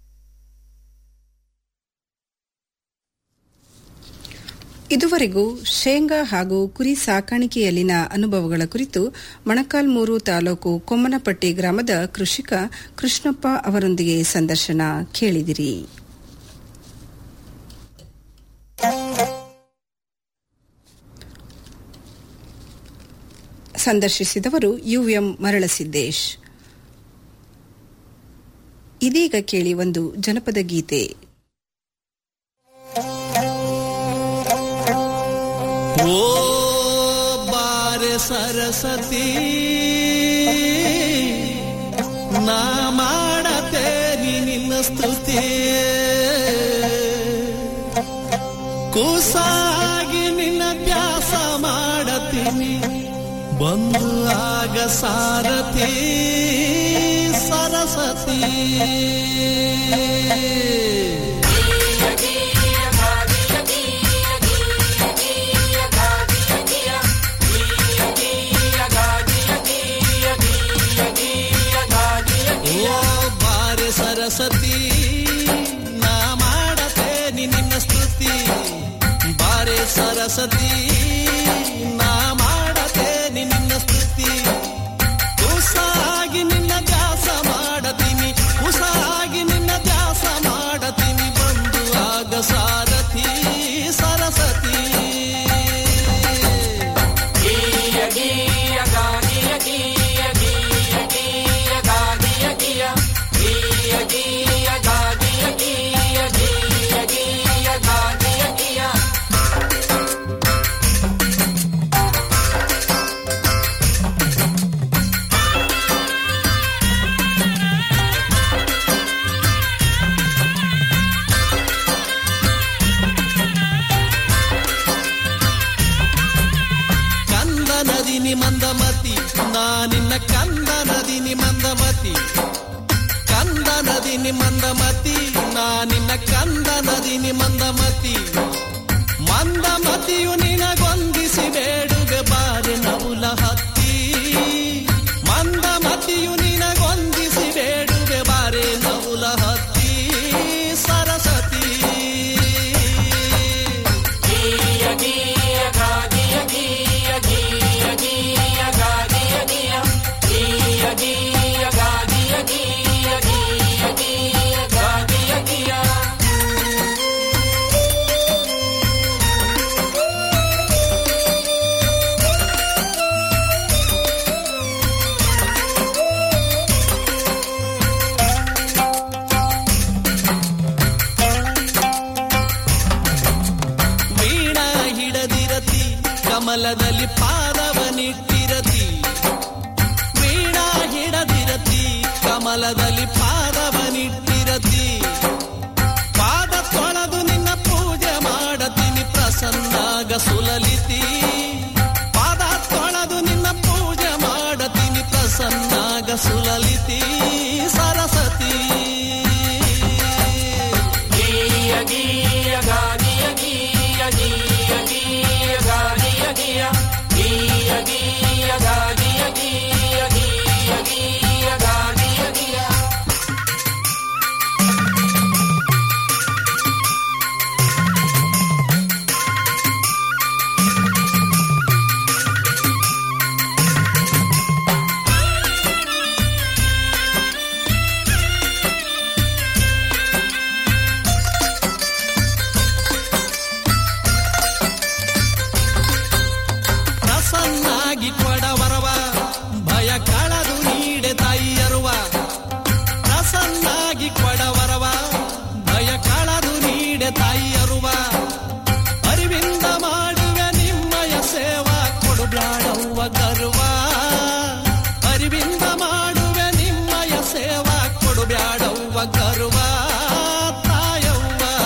ಇದುವರೆಗೂ ಶೇಂಗಾ ಹಾಗೂ ಕುರಿ ಸಾಕಾಣಿಕೆಯಲ್ಲಿನ ಅನುಭವಗಳ ಕುರಿತು ಮೊಣಕಾಲ್ಮೂರು ತಾಲೂಕು ಕೊಮ್ಮನಪಟ್ಟಿ ಗ್ರಾಮದ ಕೃಷಿಕ ಕೃಷ್ಣಪ್ಪ ಅವರೊಂದಿಗೆ ಸಂದರ್ಶನ ಕೇಳಿದಿರಿ ಸಂದರ್ಶಿಸಿದವರು ಯುಎಂ ಮರಳಸಿದ್ದೇಶ್ ಇದೀಗ ಕೇಳಿ ಒಂದು ಜನಪದ ಗೀತೆ ಓ ಬಾರೆ ಸರಸ್ವತಿ ನಾ ಮಾಡತೇನಿ ನಿನ್ನ ಸ್ತುತಿ ಕೂಸಾಗಿ ನಿನ್ನ ಅಭ್ಯಾಸ ಮಾಡತೀನಿ ಬಂದು ಆಗ ಸಾರಥಿ ಸರಸ್ವತಿ ಓ ಬಾರೆ ಸರಸ್ವತಿ ನಾ ಮಾಡತೇನಿ ನಿನ್ನ ಸ್ತುತಿ ಸರಸತಿ ನಾ ಮಾಡತೇನಿ ನಿನ್ನ ಸ್ತುತಿ ಕುಸಾಗಿ ನಿನ್ನ ದ್ಯಾಸ ಮಾಡತೀನಿ ಕುಸಾಗಿ ನಿನ್ನ ದ್ಯಾಸ ಮಾಡತೀನಿ ಬಂದು ಆಗ ಸಾರಥಿ ಸರಸತಿ ಕಂದ ನದಿನಿ ಮಂದಮತಿ ನಾ ನಿನ್ನ ಕಂದ ನದಿನಿ ಮಂದಮತಿ ಕಂದ ನದಿನಿ ಮಂದಮತಿ ನಾ ನಿನ್ನ ಕಂದ ನದಿನಿ ಮಂದಮತಿ ಮಂದಮತಿಯು ನಿನಗೊಂದಿಸಿ ಬೇಡುವೆ ಬಾರಿ ನವುಲ ಹತ್ತಿ ಮಂದಮತಿಯು ನಿನಗೊಂದಿಸಿ ಬೇಡುವೆ ಬಾರಿ ನವುಲ ಹತ್ತಿ ಸರಸತಿ ವೀಣಾ ಹಿಡದಿರತಿ ಕಮಲದಲ್ಲಿ ಪಾದವನಿಟ್ಟಿರತಿ ವೀಣಾ ಹಿಡದಿರತಿ ಕಮಲದಲ್ಲಿ ಪಾದವನಿಟ್ಟಿರತಿ ಪಾದ ತೊಳೆದು ನಿನ್ನ ಪೂಜೆ ಮಾಡತೀನಿ ಪ್ರಸನ್ನಾಗ ಸುಲಲಿತಿ ಪಾದ ತೊಳೆದು ನಿನ್ನ ಪೂಜೆ ಮಾಡತೀನಿ ಪ್ರಸನ್ನಾಗ ಸುಲಲಿತಿ ಸರಸತಿ ಪ್ರಸನ್ನಾಗಿ ಕೊಡವರವ ಭಯ ಕಳದು ನೀಡೆ ತಾಯಿಯರುವ ಪ್ರಸನ್ನಾಗಿ ಕೊಡವರವ ಭಯ ಕಳದು ನೀಡೆ ತಾಯಿಯರುವ ಅರಿವಿಂದ ಮಾಡುವೆ ನಿಮ್ಮಯ ಸೇವಾ ಕೊಡುಬ್ಯಾಡವ್ವ ಗರ್ವ ಅರಿವಿಂದ ಮಾಡುವೆ ನಿಮ್ಮಯ ಸೇವಾ ಕೊಡುಬ್ಯಾಡವ್ವ ಗರ್ವ ತಾಯವ್ವ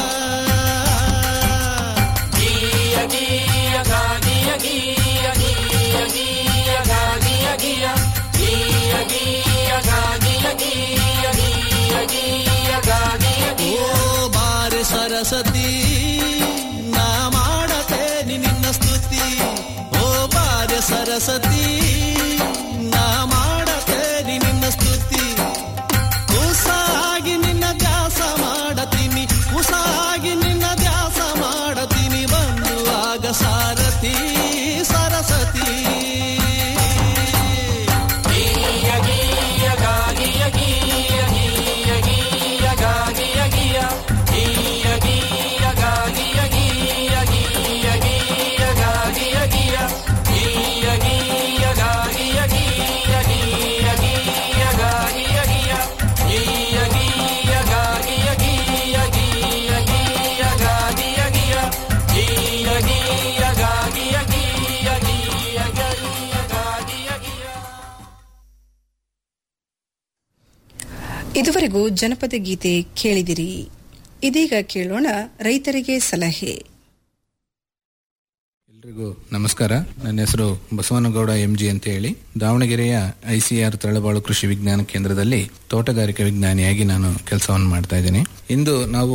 ಓ ಬಾರೆ ಸರಸತಿ ನಾ ಮಾಡತೇನಿ ನಿನ್ನ ಸ್ತುತಿ ಓ ಬಾರೆ ಸರಸತಿ ನಾ ಮಾಡತೇನಿ ನಿನ್ನ ಸ್ತುತಿ ಕುಸಾಗಿ ನಿನ್ನ ದ್ಯಾಸ ಮಾಡತೀನಿ ಕುಸಾಗಿ ನಿನ್ನ ದ್ಯಾಸ ಮಾಡತೀನಿ ಬಂದು ಆಗ ಸಾರಥಿ ಸರಸತಿ ಇದುವರೆಗೂ ಜನಪದ ಗೀತೆ ಕೇಳಿದಿರಿ ಇದೀಗ ಕೇಳೋಣ ರೈತರಿಗೆ ಸಲಹೆ ಎಲ್ರಿಗೂ ನಮಸ್ಕಾರ ನನ್ನ ಹೆಸರು ಬಸವನಗೌಡ ಎಂಜಿ ಅಂತ ಹೇಳಿ ದಾವಣಗೆರೆಯ ಐಸಿಆರ್ ತಳಬಾಳು ಕೃಷಿ ವಿಜ್ಞಾನ ಕೇಂದ್ರದಲ್ಲಿ ತೋಟಗಾರಿಕೆ ವಿಜ್ಞಾನಿಯಾಗಿ ನಾನು ಕೆಲಸವನ್ನು ಮಾಡ್ತಾ ಇದ್ದೀನಿ ಇಂದು ನಾವು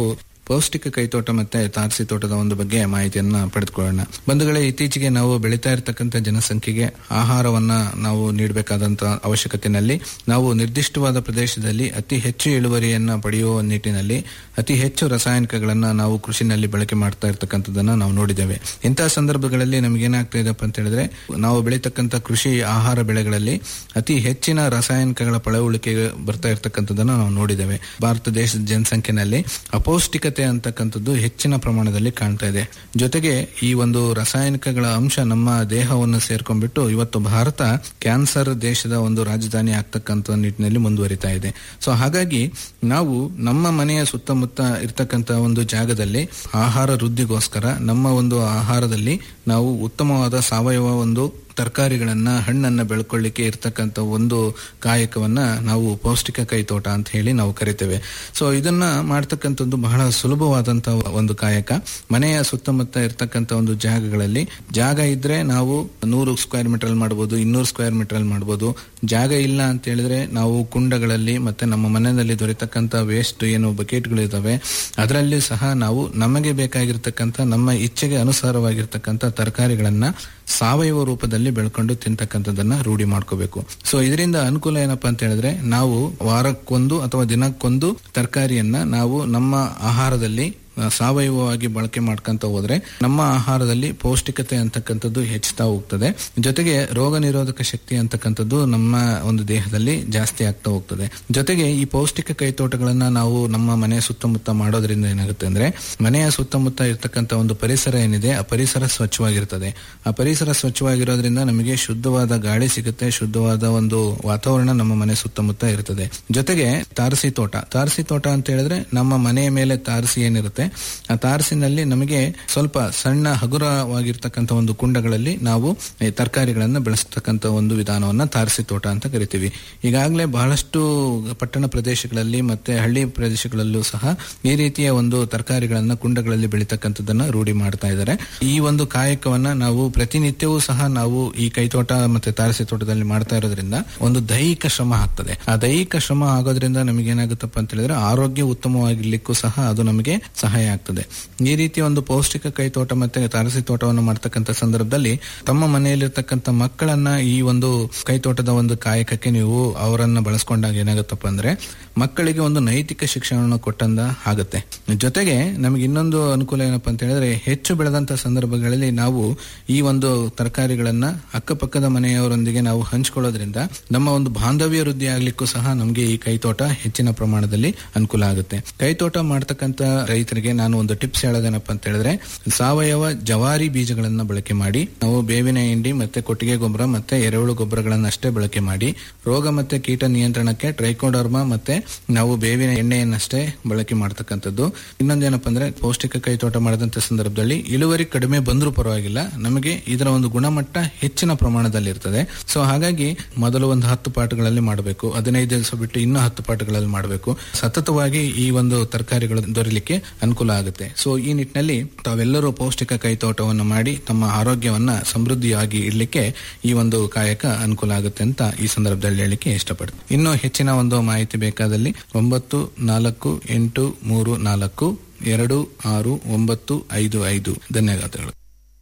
ಪೌಷ್ಟಿಕ ಕೈತೋಟ ಮತ್ತೆ ತಾರಸಿ ತೋಟದ ಒಂದು ಬಗ್ಗೆ ಮಾಹಿತಿಯನ್ನ ಪಡೆದುಕೊಳ್ಳೋಣ ಬಂಧುಗಳೇ ಇತ್ತೀಚೆಗೆ ನಾವು ಬೆಳೀತಾ ಇರತಕ್ಕಂಥ ಜನಸಂಖ್ಯೆಗೆ ಆಹಾರವನ್ನ ನಾವು ನೀಡಬೇಕಾದಂತ ಅವಶ್ಯಕತೆಯಲ್ಲಿ ನಾವು ನಿರ್ದಿಷ್ಟವಾದ ಪ್ರದೇಶದಲ್ಲಿ ಅತಿ ಹೆಚ್ಚು ಇಳುವರಿಯನ್ನ ಪಡೆಯುವ ನಿಟ್ಟಿನಲ್ಲಿ ಅತಿ ಹೆಚ್ಚು ರಾಸಾಯನಿಕಗಳನ್ನ ನಾವು ಕೃಷಿನಲ್ಲಿ ಬಳಕೆ ಮಾಡ್ತಾ ಇರ್ತಕ್ಕಂಥದ್ದನ್ನ ನಾವು ನೋಡಿದ್ದೇವೆ ಇಂತಹ ಸಂದರ್ಭಗಳಲ್ಲಿ ನಮ್ಗೆ ಏನಾಗ್ತಾ ಇದೆಪ್ಪ ಅಂತ ಹೇಳಿದ್ರೆ ನಾವು ಬೆಳೀತಕ್ಕಂಥ ಕೃಷಿ ಆಹಾರ ಬೆಳೆಗಳಲ್ಲಿ ಅತಿ ಹೆಚ್ಚಿನ ರಾಸಾಯನಿಕಗಳ ಪಳವಳಿಕೆ ಬರ್ತಾ ಇರ್ತಕ್ಕಂಥದ್ದನ್ನ ನಾವು ನೋಡಿದ್ದೇವೆ ಭಾರತ ದೇಶದ ಜನಸಂಖ್ಯೆನಲ್ಲಿ ಅಪೌಷ್ಟಿಕತೆ ಅಂತಕ್ಕಂಥದ್ದು ಹೆಚ್ಚಿನ ಪ್ರಮಾಣದಲ್ಲಿ ಕಾಣ್ತಾ ಇದೆ ಜೊತೆಗೆ ಈ ಒಂದು ರಾಸಾಯನಿಕಗಳ ಅಂಶ ನಮ್ಮ ದೇಹವನ್ನು ಸೇರ್ಕೊಂಡ್ಬಿಟ್ಟು ಇವತ್ತು ಭಾರತ ಕ್ಯಾನ್ಸರ್ ದೇಶದ ಒಂದು ರಾಜಧಾನಿ ಆಗ್ತಕ್ಕಂಥ ನಿಟ್ಟಿನಲ್ಲಿ ಮುಂದುವರಿತಾ ಇದೆ ಸೊ ಹಾಗಾಗಿ ನಾವು ನಮ್ಮ ಮನೆಯ ಸುತ್ತಮುತ್ತ ಇರ್ತಕ್ಕಂಥ ಒಂದು ಜಾಗದಲ್ಲಿ ಆಹಾರ ವೃದ್ಧಿಗೋಸ್ಕರ ನಮ್ಮ ಒಂದು ಆಹಾರದಲ್ಲಿ ನಾವು ಉತ್ತಮವಾದ ಸಾವಯವ ಒಂದು ತರಕಾರಿಗಳನ್ನ ಹಣ್ಣನ್ನ ಬೆಳ್ಕೊಳ್ಳಿಕ್ಕೆ ಇರ್ತಕ್ಕಂಥ ಒಂದು ಕಾಯಕವನ್ನ ನಾವು ಪೌಷ್ಟಿಕ ಕೈತೋಟ ಅಂತ ಹೇಳಿ ನಾವು ಕರಿತೇವೆ ಸೊ ಇದನ್ನ ಮಾಡ್ತಕ್ಕಂಥದ್ದು ಬಹಳ ಸುಲಭವಾದಂತಹ ಒಂದು ಕಾಯಕ ಮನೆಯ ಸುತ್ತಮುತ್ತ ಇರ್ತಕ್ಕಂಥ ಒಂದು ಜಾಗಗಳಲ್ಲಿ ಜಾಗ ಇದ್ರೆ ನಾವು ನೂರು ಸ್ಕ್ವೇರ್ ಮೀಟರ್ ಅಲ್ಲಿ ಮಾಡ್ಬೋದು ಇನ್ನೂರು ಸ್ಕ್ವೇರ್ ಮೀಟರ್ ಅಲ್ಲಿ ಮಾಡ್ಬೋದು ಜಾಗ ಇಲ್ಲ ಅಂತ ಹೇಳಿದ್ರೆ ನಾವು ಕುಂಡಗಳಲ್ಲಿ ಮತ್ತೆ ನಮ್ಮ ಮನೆಯಲ್ಲಿ ದೊರೆತಕ್ಕಂಥ ವೇಸ್ಟ್ ಏನು ಬಕೆಟ್ಗಳು ಇದಾವೆ ಅದರಲ್ಲಿ ಸಹ ನಾವು ನಮಗೆ ಬೇಕಾಗಿರ್ತಕ್ಕಂಥ ನಮ್ಮ ಇಚ್ಛೆಗೆ ಅನುಸಾರವಾಗಿರ್ತಕ್ಕಂಥ ತರಕಾರಿಗಳನ್ನ ಸಾವಯವ ರೂಪದಲ್ಲಿ ಬೆಳ್ಕೊಂಡು ತಿಂತಕ್ಕಂಥದ್ದನ್ನ ರೂಢಿ ಮಾಡ್ಕೋಬೇಕು ಸೊ ಇದರಿಂದ ಅನುಕೂಲ ಏನಪ್ಪಾ ಅಂತ ಹೇಳಿದ್ರೆ ನಾವು ವಾರಕ್ಕೊಂದು ಅಥವಾ ದಿನಕ್ಕೊಂದು ತರಕಾರಿಯನ್ನ ನಾವು ನಮ್ಮ ಆಹಾರದಲ್ಲಿ ಸಾವಯವವಾಗಿ ಬಳಕೆ ಮಾಡ್ಕೊಂತ ಹೋದ್ರೆ ನಮ್ಮ ಆಹಾರದಲ್ಲಿ ಪೌಷ್ಟಿಕತೆ ಅಂತಕ್ಕಂಥದ್ದು ಹೆಚ್ಚುತ್ತಾ ಹೋಗ್ತದೆ ಜೊತೆಗೆ ರೋಗ ನಿರೋಧಕ ಶಕ್ತಿ ಅಂತಕ್ಕಂಥದ್ದು ನಮ್ಮ ಒಂದು ದೇಹದಲ್ಲಿ ಜಾಸ್ತಿ ಆಗ್ತಾ ಹೋಗ್ತದೆ ಜೊತೆಗೆ ಈ ಪೌಷ್ಟಿಕ ಕೈತೋಟಗಳನ್ನ ನಾವು ನಮ್ಮ ಮನೆಯ ಸುತ್ತಮುತ್ತ ಮಾಡೋದ್ರಿಂದ ಏನಾಗುತ್ತೆ ಅಂದ್ರೆ ಮನೆಯ ಸುತ್ತಮುತ್ತ ಇರ್ತಕ್ಕಂಥ ಒಂದು ಪರಿಸರ ಏನಿದೆ ಆ ಪರಿಸರ ಸ್ವಚ್ಛವಾಗಿರ್ತದೆ ಆ ಪರಿಸರ ಸ್ವಚ್ಛವಾಗಿರೋದ್ರಿಂದ ನಮಗೆ ಶುದ್ಧವಾದ ಗಾಳಿ ಸಿಗುತ್ತೆ ಶುದ್ಧವಾದ ಒಂದು ವಾತಾವರಣ ನಮ್ಮ ಮನೆ ಸುತ್ತಮುತ್ತ ಇರ್ತದೆ ಜೊತೆಗೆ ತಾರಸಿ ತೋಟ ತಾರಸಿ ತೋಟ ಅಂತ ಹೇಳಿದ್ರೆ ನಮ್ಮ ಮನೆಯ ಮೇಲೆ ತಾರಸಿ ಏನಿರುತ್ತೆ ಆ ತಾರಸಿನಲ್ಲಿ ನಮಗೆ ಸ್ವಲ್ಪ ಸಣ್ಣ ಹಗುರವಾಗಿರ್ತಕ್ಕಂಥ ಒಂದು ಕುಂಡಗಳಲ್ಲಿ ನಾವು ಈ ತರಕಾರಿಗಳನ್ನ ಬೆಳೆಸ್ತಕ್ಕಂಥ ಒಂದು ವಿಧಾನವನ್ನ ತಾರಸಿ ತೋಟ ಅಂತ ಕರಿತೀವಿ ಈಗಾಗಲೇ ಬಹಳಷ್ಟು ಪಟ್ಟಣ ಪ್ರದೇಶಗಳಲ್ಲಿ ಮತ್ತೆ ಹಳ್ಳಿ ಪ್ರದೇಶಗಳಲ್ಲೂ ಸಹ ಈ ರೀತಿಯ ಒಂದು ತರಕಾರಿಗಳನ್ನ ಕುಂಡಗಳಲ್ಲಿ ಬೆಳೀತಕ್ಕಂಥದ್ದನ್ನ ರೂಢಿ ಮಾಡ್ತಾ ಇದ್ದಾರೆ ಈ ಒಂದು ಕಾಯಕವನ್ನ ನಾವು ಪ್ರತಿನಿತ್ಯವೂ ಸಹ ನಾವು ಈ ಕೈತೋಟ ಮತ್ತೆ ತಾರಸಿ ತೋಟದಲ್ಲಿ ಮಾಡ್ತಾ ಇರೋದ್ರಿಂದ ಒಂದು ದೈಹಿಕ ಶ್ರಮ ಆಗ್ತದೆ ಆ ದೈಹಿಕ ಶ್ರಮ ಆಗೋದ್ರಿಂದ ನಮಗೆ ಏನಾಗುತ್ತಪ್ಪ ಅಂತ ಹೇಳಿದ್ರೆ ಆರೋಗ್ಯ ಉತ್ತಮವಾಗಿರ್ಲಿಕ್ಕೂ ಸಹ ಅದು ನಮಗೆ ಸಹಾಯ ಆಗ್ತದೆ ಈ ರೀತಿ ಒಂದು ಪೌಷ್ಟಿಕ ಕೈತೋಟ ಮತ್ತೆ ತಾರಸಿ ತೋಟವನ್ನು ಮಾಡ್ತಕ್ಕಂಥ ಸಂದರ್ಭದಲ್ಲಿ ತಮ್ಮ ಮನೆಯಲ್ಲಿರ್ತಕ್ಕಂಥ ಮಕ್ಕಳನ್ನ ಈ ಒಂದು ಕೈತೋಟದ ಒಂದು ಕಾಯಕಕ್ಕೆ ನೀವು ಅವರನ್ನ ಬಳಸ್ಕೊಂಡಾಗ ಏನಾಗುತ್ತಪ್ಪ ಅಂದ್ರೆ ಮಕ್ಕಳಿಗೆ ಒಂದು ನೈತಿಕ ಶಿಕ್ಷಣವನ್ನು ಕೊಟ್ಟಂದ ಆಗುತ್ತೆ ಜೊತೆಗೆ ನಮಗೆ ಇನ್ನೊಂದು ಅನುಕೂಲ ಏನಪ್ಪಾ ಅಂತ ಹೇಳಿದ್ರೆ ಹೆಚ್ಚು ಬೆಳೆದಂತ ಸಂದರ್ಭಗಳಲ್ಲಿ ನಾವು ಈ ಒಂದು ತರಕಾರಿಗಳನ್ನ ಅಕ್ಕಪಕ್ಕದ ಮನೆಯವರೊಂದಿಗೆ ನಾವು ಹಂಚ್ಕೊಳ್ಳೋದ್ರಿಂದ ನಮ್ಮ ಒಂದು ಬಾಂಧವ್ಯ ವೃದ್ಧಿ ಆಗ್ಲಿಕ್ಕೂ ಸಹ ನಮಗೆ ಈ ಕೈತೋಟ ಹೆಚ್ಚಿನ ಪ್ರಮಾಣದಲ್ಲಿ ಅನುಕೂಲ ಆಗುತ್ತೆ ಕೈತೋಟ ಮಾಡ್ತಕ್ಕಂಥ ರೈತರಿಗೆ ನಾನು ಒಂದು ಟಿಪ್ಸ್ ಹೇಳೋದೇನಪ್ಪ ಅಂತ ಹೇಳಿದ್ರೆ ಸಾವಯವ ಜವಾರಿ ಬೀಜಗಳನ್ನ ಬಳಕೆ ಮಾಡಿ ನಾವು ಬೇವಿನ ಹಿಂಡಿ ಮತ್ತೆ ಕೊಟ್ಟಿಗೆ ಗೊಬ್ಬರ ಮತ್ತೆ ಎರೆಹುಳು ಗೊಬ್ಬರಗಳನ್ನಷ್ಟೇ ಬಳಕೆ ಮಾಡಿ ರೋಗ ಮತ್ತೆ ಕೀಟ ನಿಯಂತ್ರಣಕ್ಕೆ ಟ್ರೈಕೋಡರ್ಮಾ ಮತ್ತೆ ನಾವು ಬೇವಿನ ಎಣ್ಣೆಯನ್ನಷ್ಟೇ ಬಳಕೆ ಮಾಡ್ತಕ್ಕಂಥದ್ದು ಇನ್ನೊಂದೇನಪ್ಪ ಅಂದ್ರೆ ಪೌಷ್ಟಿಕ ಕೈತೋಟ ಮಾಡಿದಂತ ಸಂದರ್ಭದಲ್ಲಿ ಇಳುವರಿ ಕಡಿಮೆ ಬಂದರೂ ಪರವಾಗಿಲ್ಲ ನಮಗೆ ಇದರ ಒಂದು ಗುಣಮಟ್ಟ ಹೆಚ್ಚಿನ ಪ್ರಮಾಣದಲ್ಲಿ ಇರ್ತದೆ ಸೊ ಹಾಗಾಗಿ ಮೊದಲು ಒಂದು ಹತ್ತು ಪಾಠಗಳಲ್ಲಿ ಮಾಡಬೇಕು ಹದಿನೈದು ದಿವಸ ಬಿಟ್ಟು ಇನ್ನೂ ಹತ್ತು ಪಾಠಗಳಲ್ಲಿ ಮಾಡಬೇಕು ಸತತವಾಗಿ ಈ ಒಂದು ತರಕಾರಿಗಳು ದೊರೆಯಲಿಕ್ಕೆ ಅನುಕೂಲ ಆಗುತ್ತೆ ಸೊ ಈ ನಿಟ್ಟಿನಲ್ಲಿ ತಾವೆಲ್ಲರೂ ಪೌಷ್ಟಿಕ ಕೈತೋಟವನ್ನು ಮಾಡಿ ತಮ್ಮ ಆರೋಗ್ಯವನ್ನ ಸಮೃದ್ಧಿಯಾಗಿ ಇಡ್ಲಿಕ್ಕೆ ಈ ಒಂದು ಕಾಯಕ ಅನುಕೂಲ ಆಗುತ್ತೆ ಅಂತ ಈ ಸಂದರ್ಭದಲ್ಲಿ ಹೇಳಲಿಕ್ಕೆ ಇಷ್ಟಪಡ್ತೀನಿ ಇನ್ನು ಹೆಚ್ಚಿನ ಒಂದು ಮಾಹಿತಿ ಬೇಕಾದಲ್ಲಿ ಒಂಬತ್ತು ನಾಲ್ಕು ಎಂಟು ಮೂರು ನಾಲ್ಕು ಎರಡು ಆರು ಒಂಬತ್ತು ಐದು ಐದು ಧನ್ಯವಾದಗಳು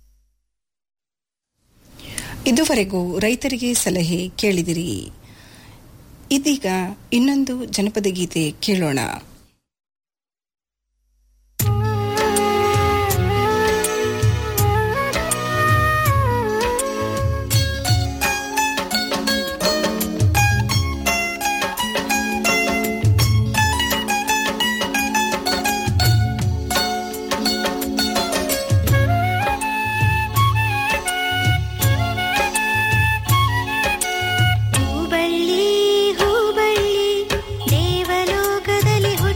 ಇದುವರೆಗೂ ರೈತರಿಗೆ ಸಲಹೆ ಕೇಳಿದಿರಿ ಇದೀಗ ಇನ್ನೊಂದು ಜನಪದ ಗೀತೆ ಕೇಳೋಣ ಹೂಬಳ್ಳಿ ಹೂಬಳ್ಳಿ ದೇವಲೋಕದಲ್ಲಿ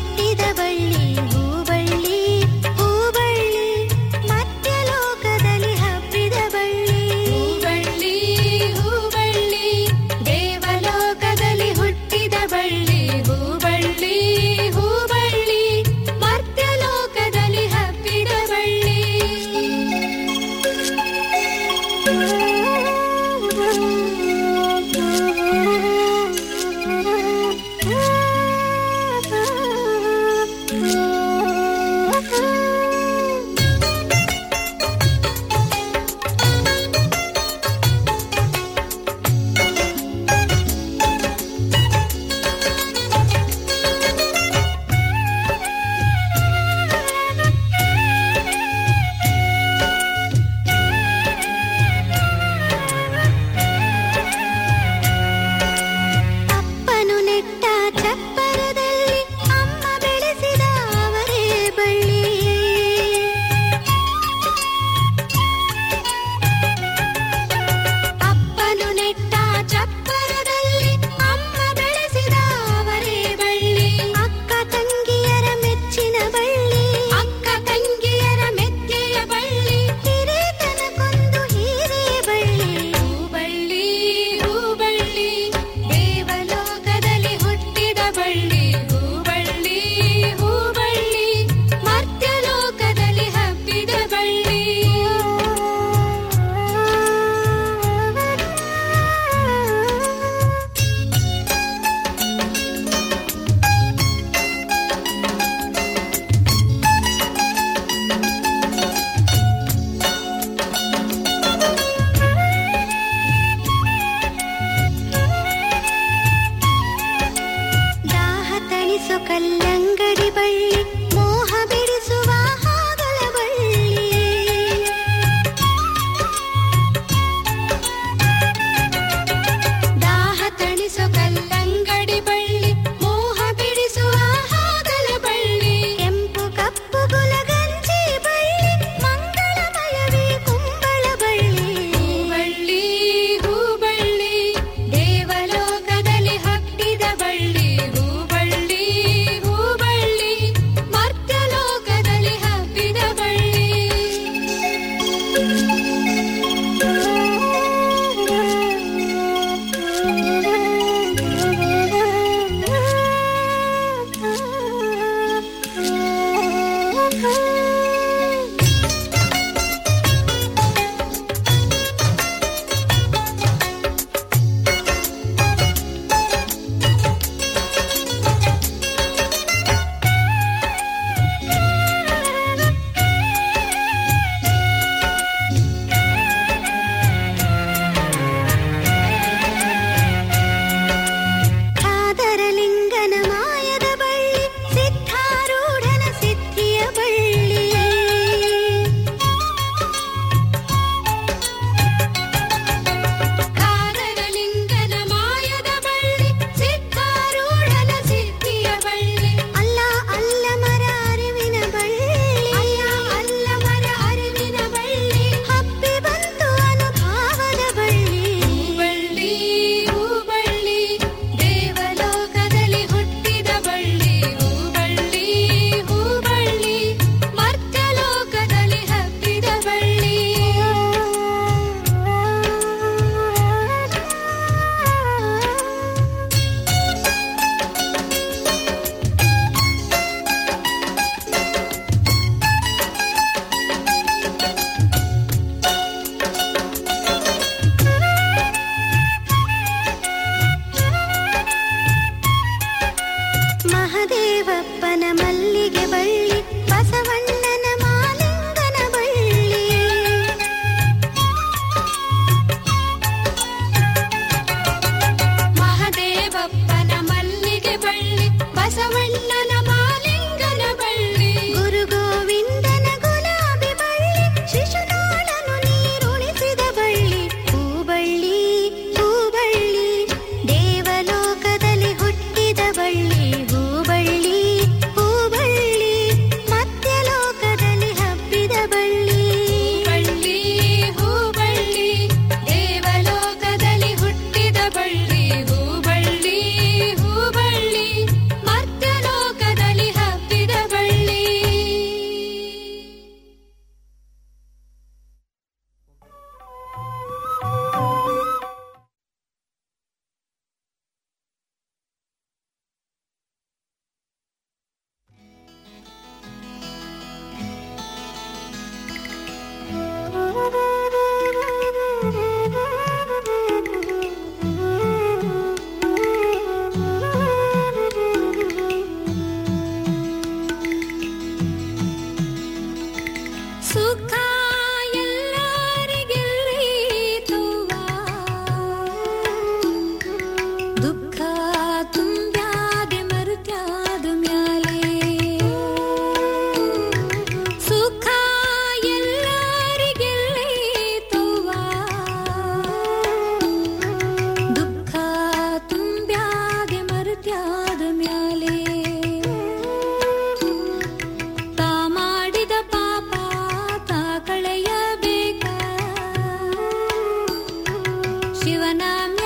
ಜೀವನ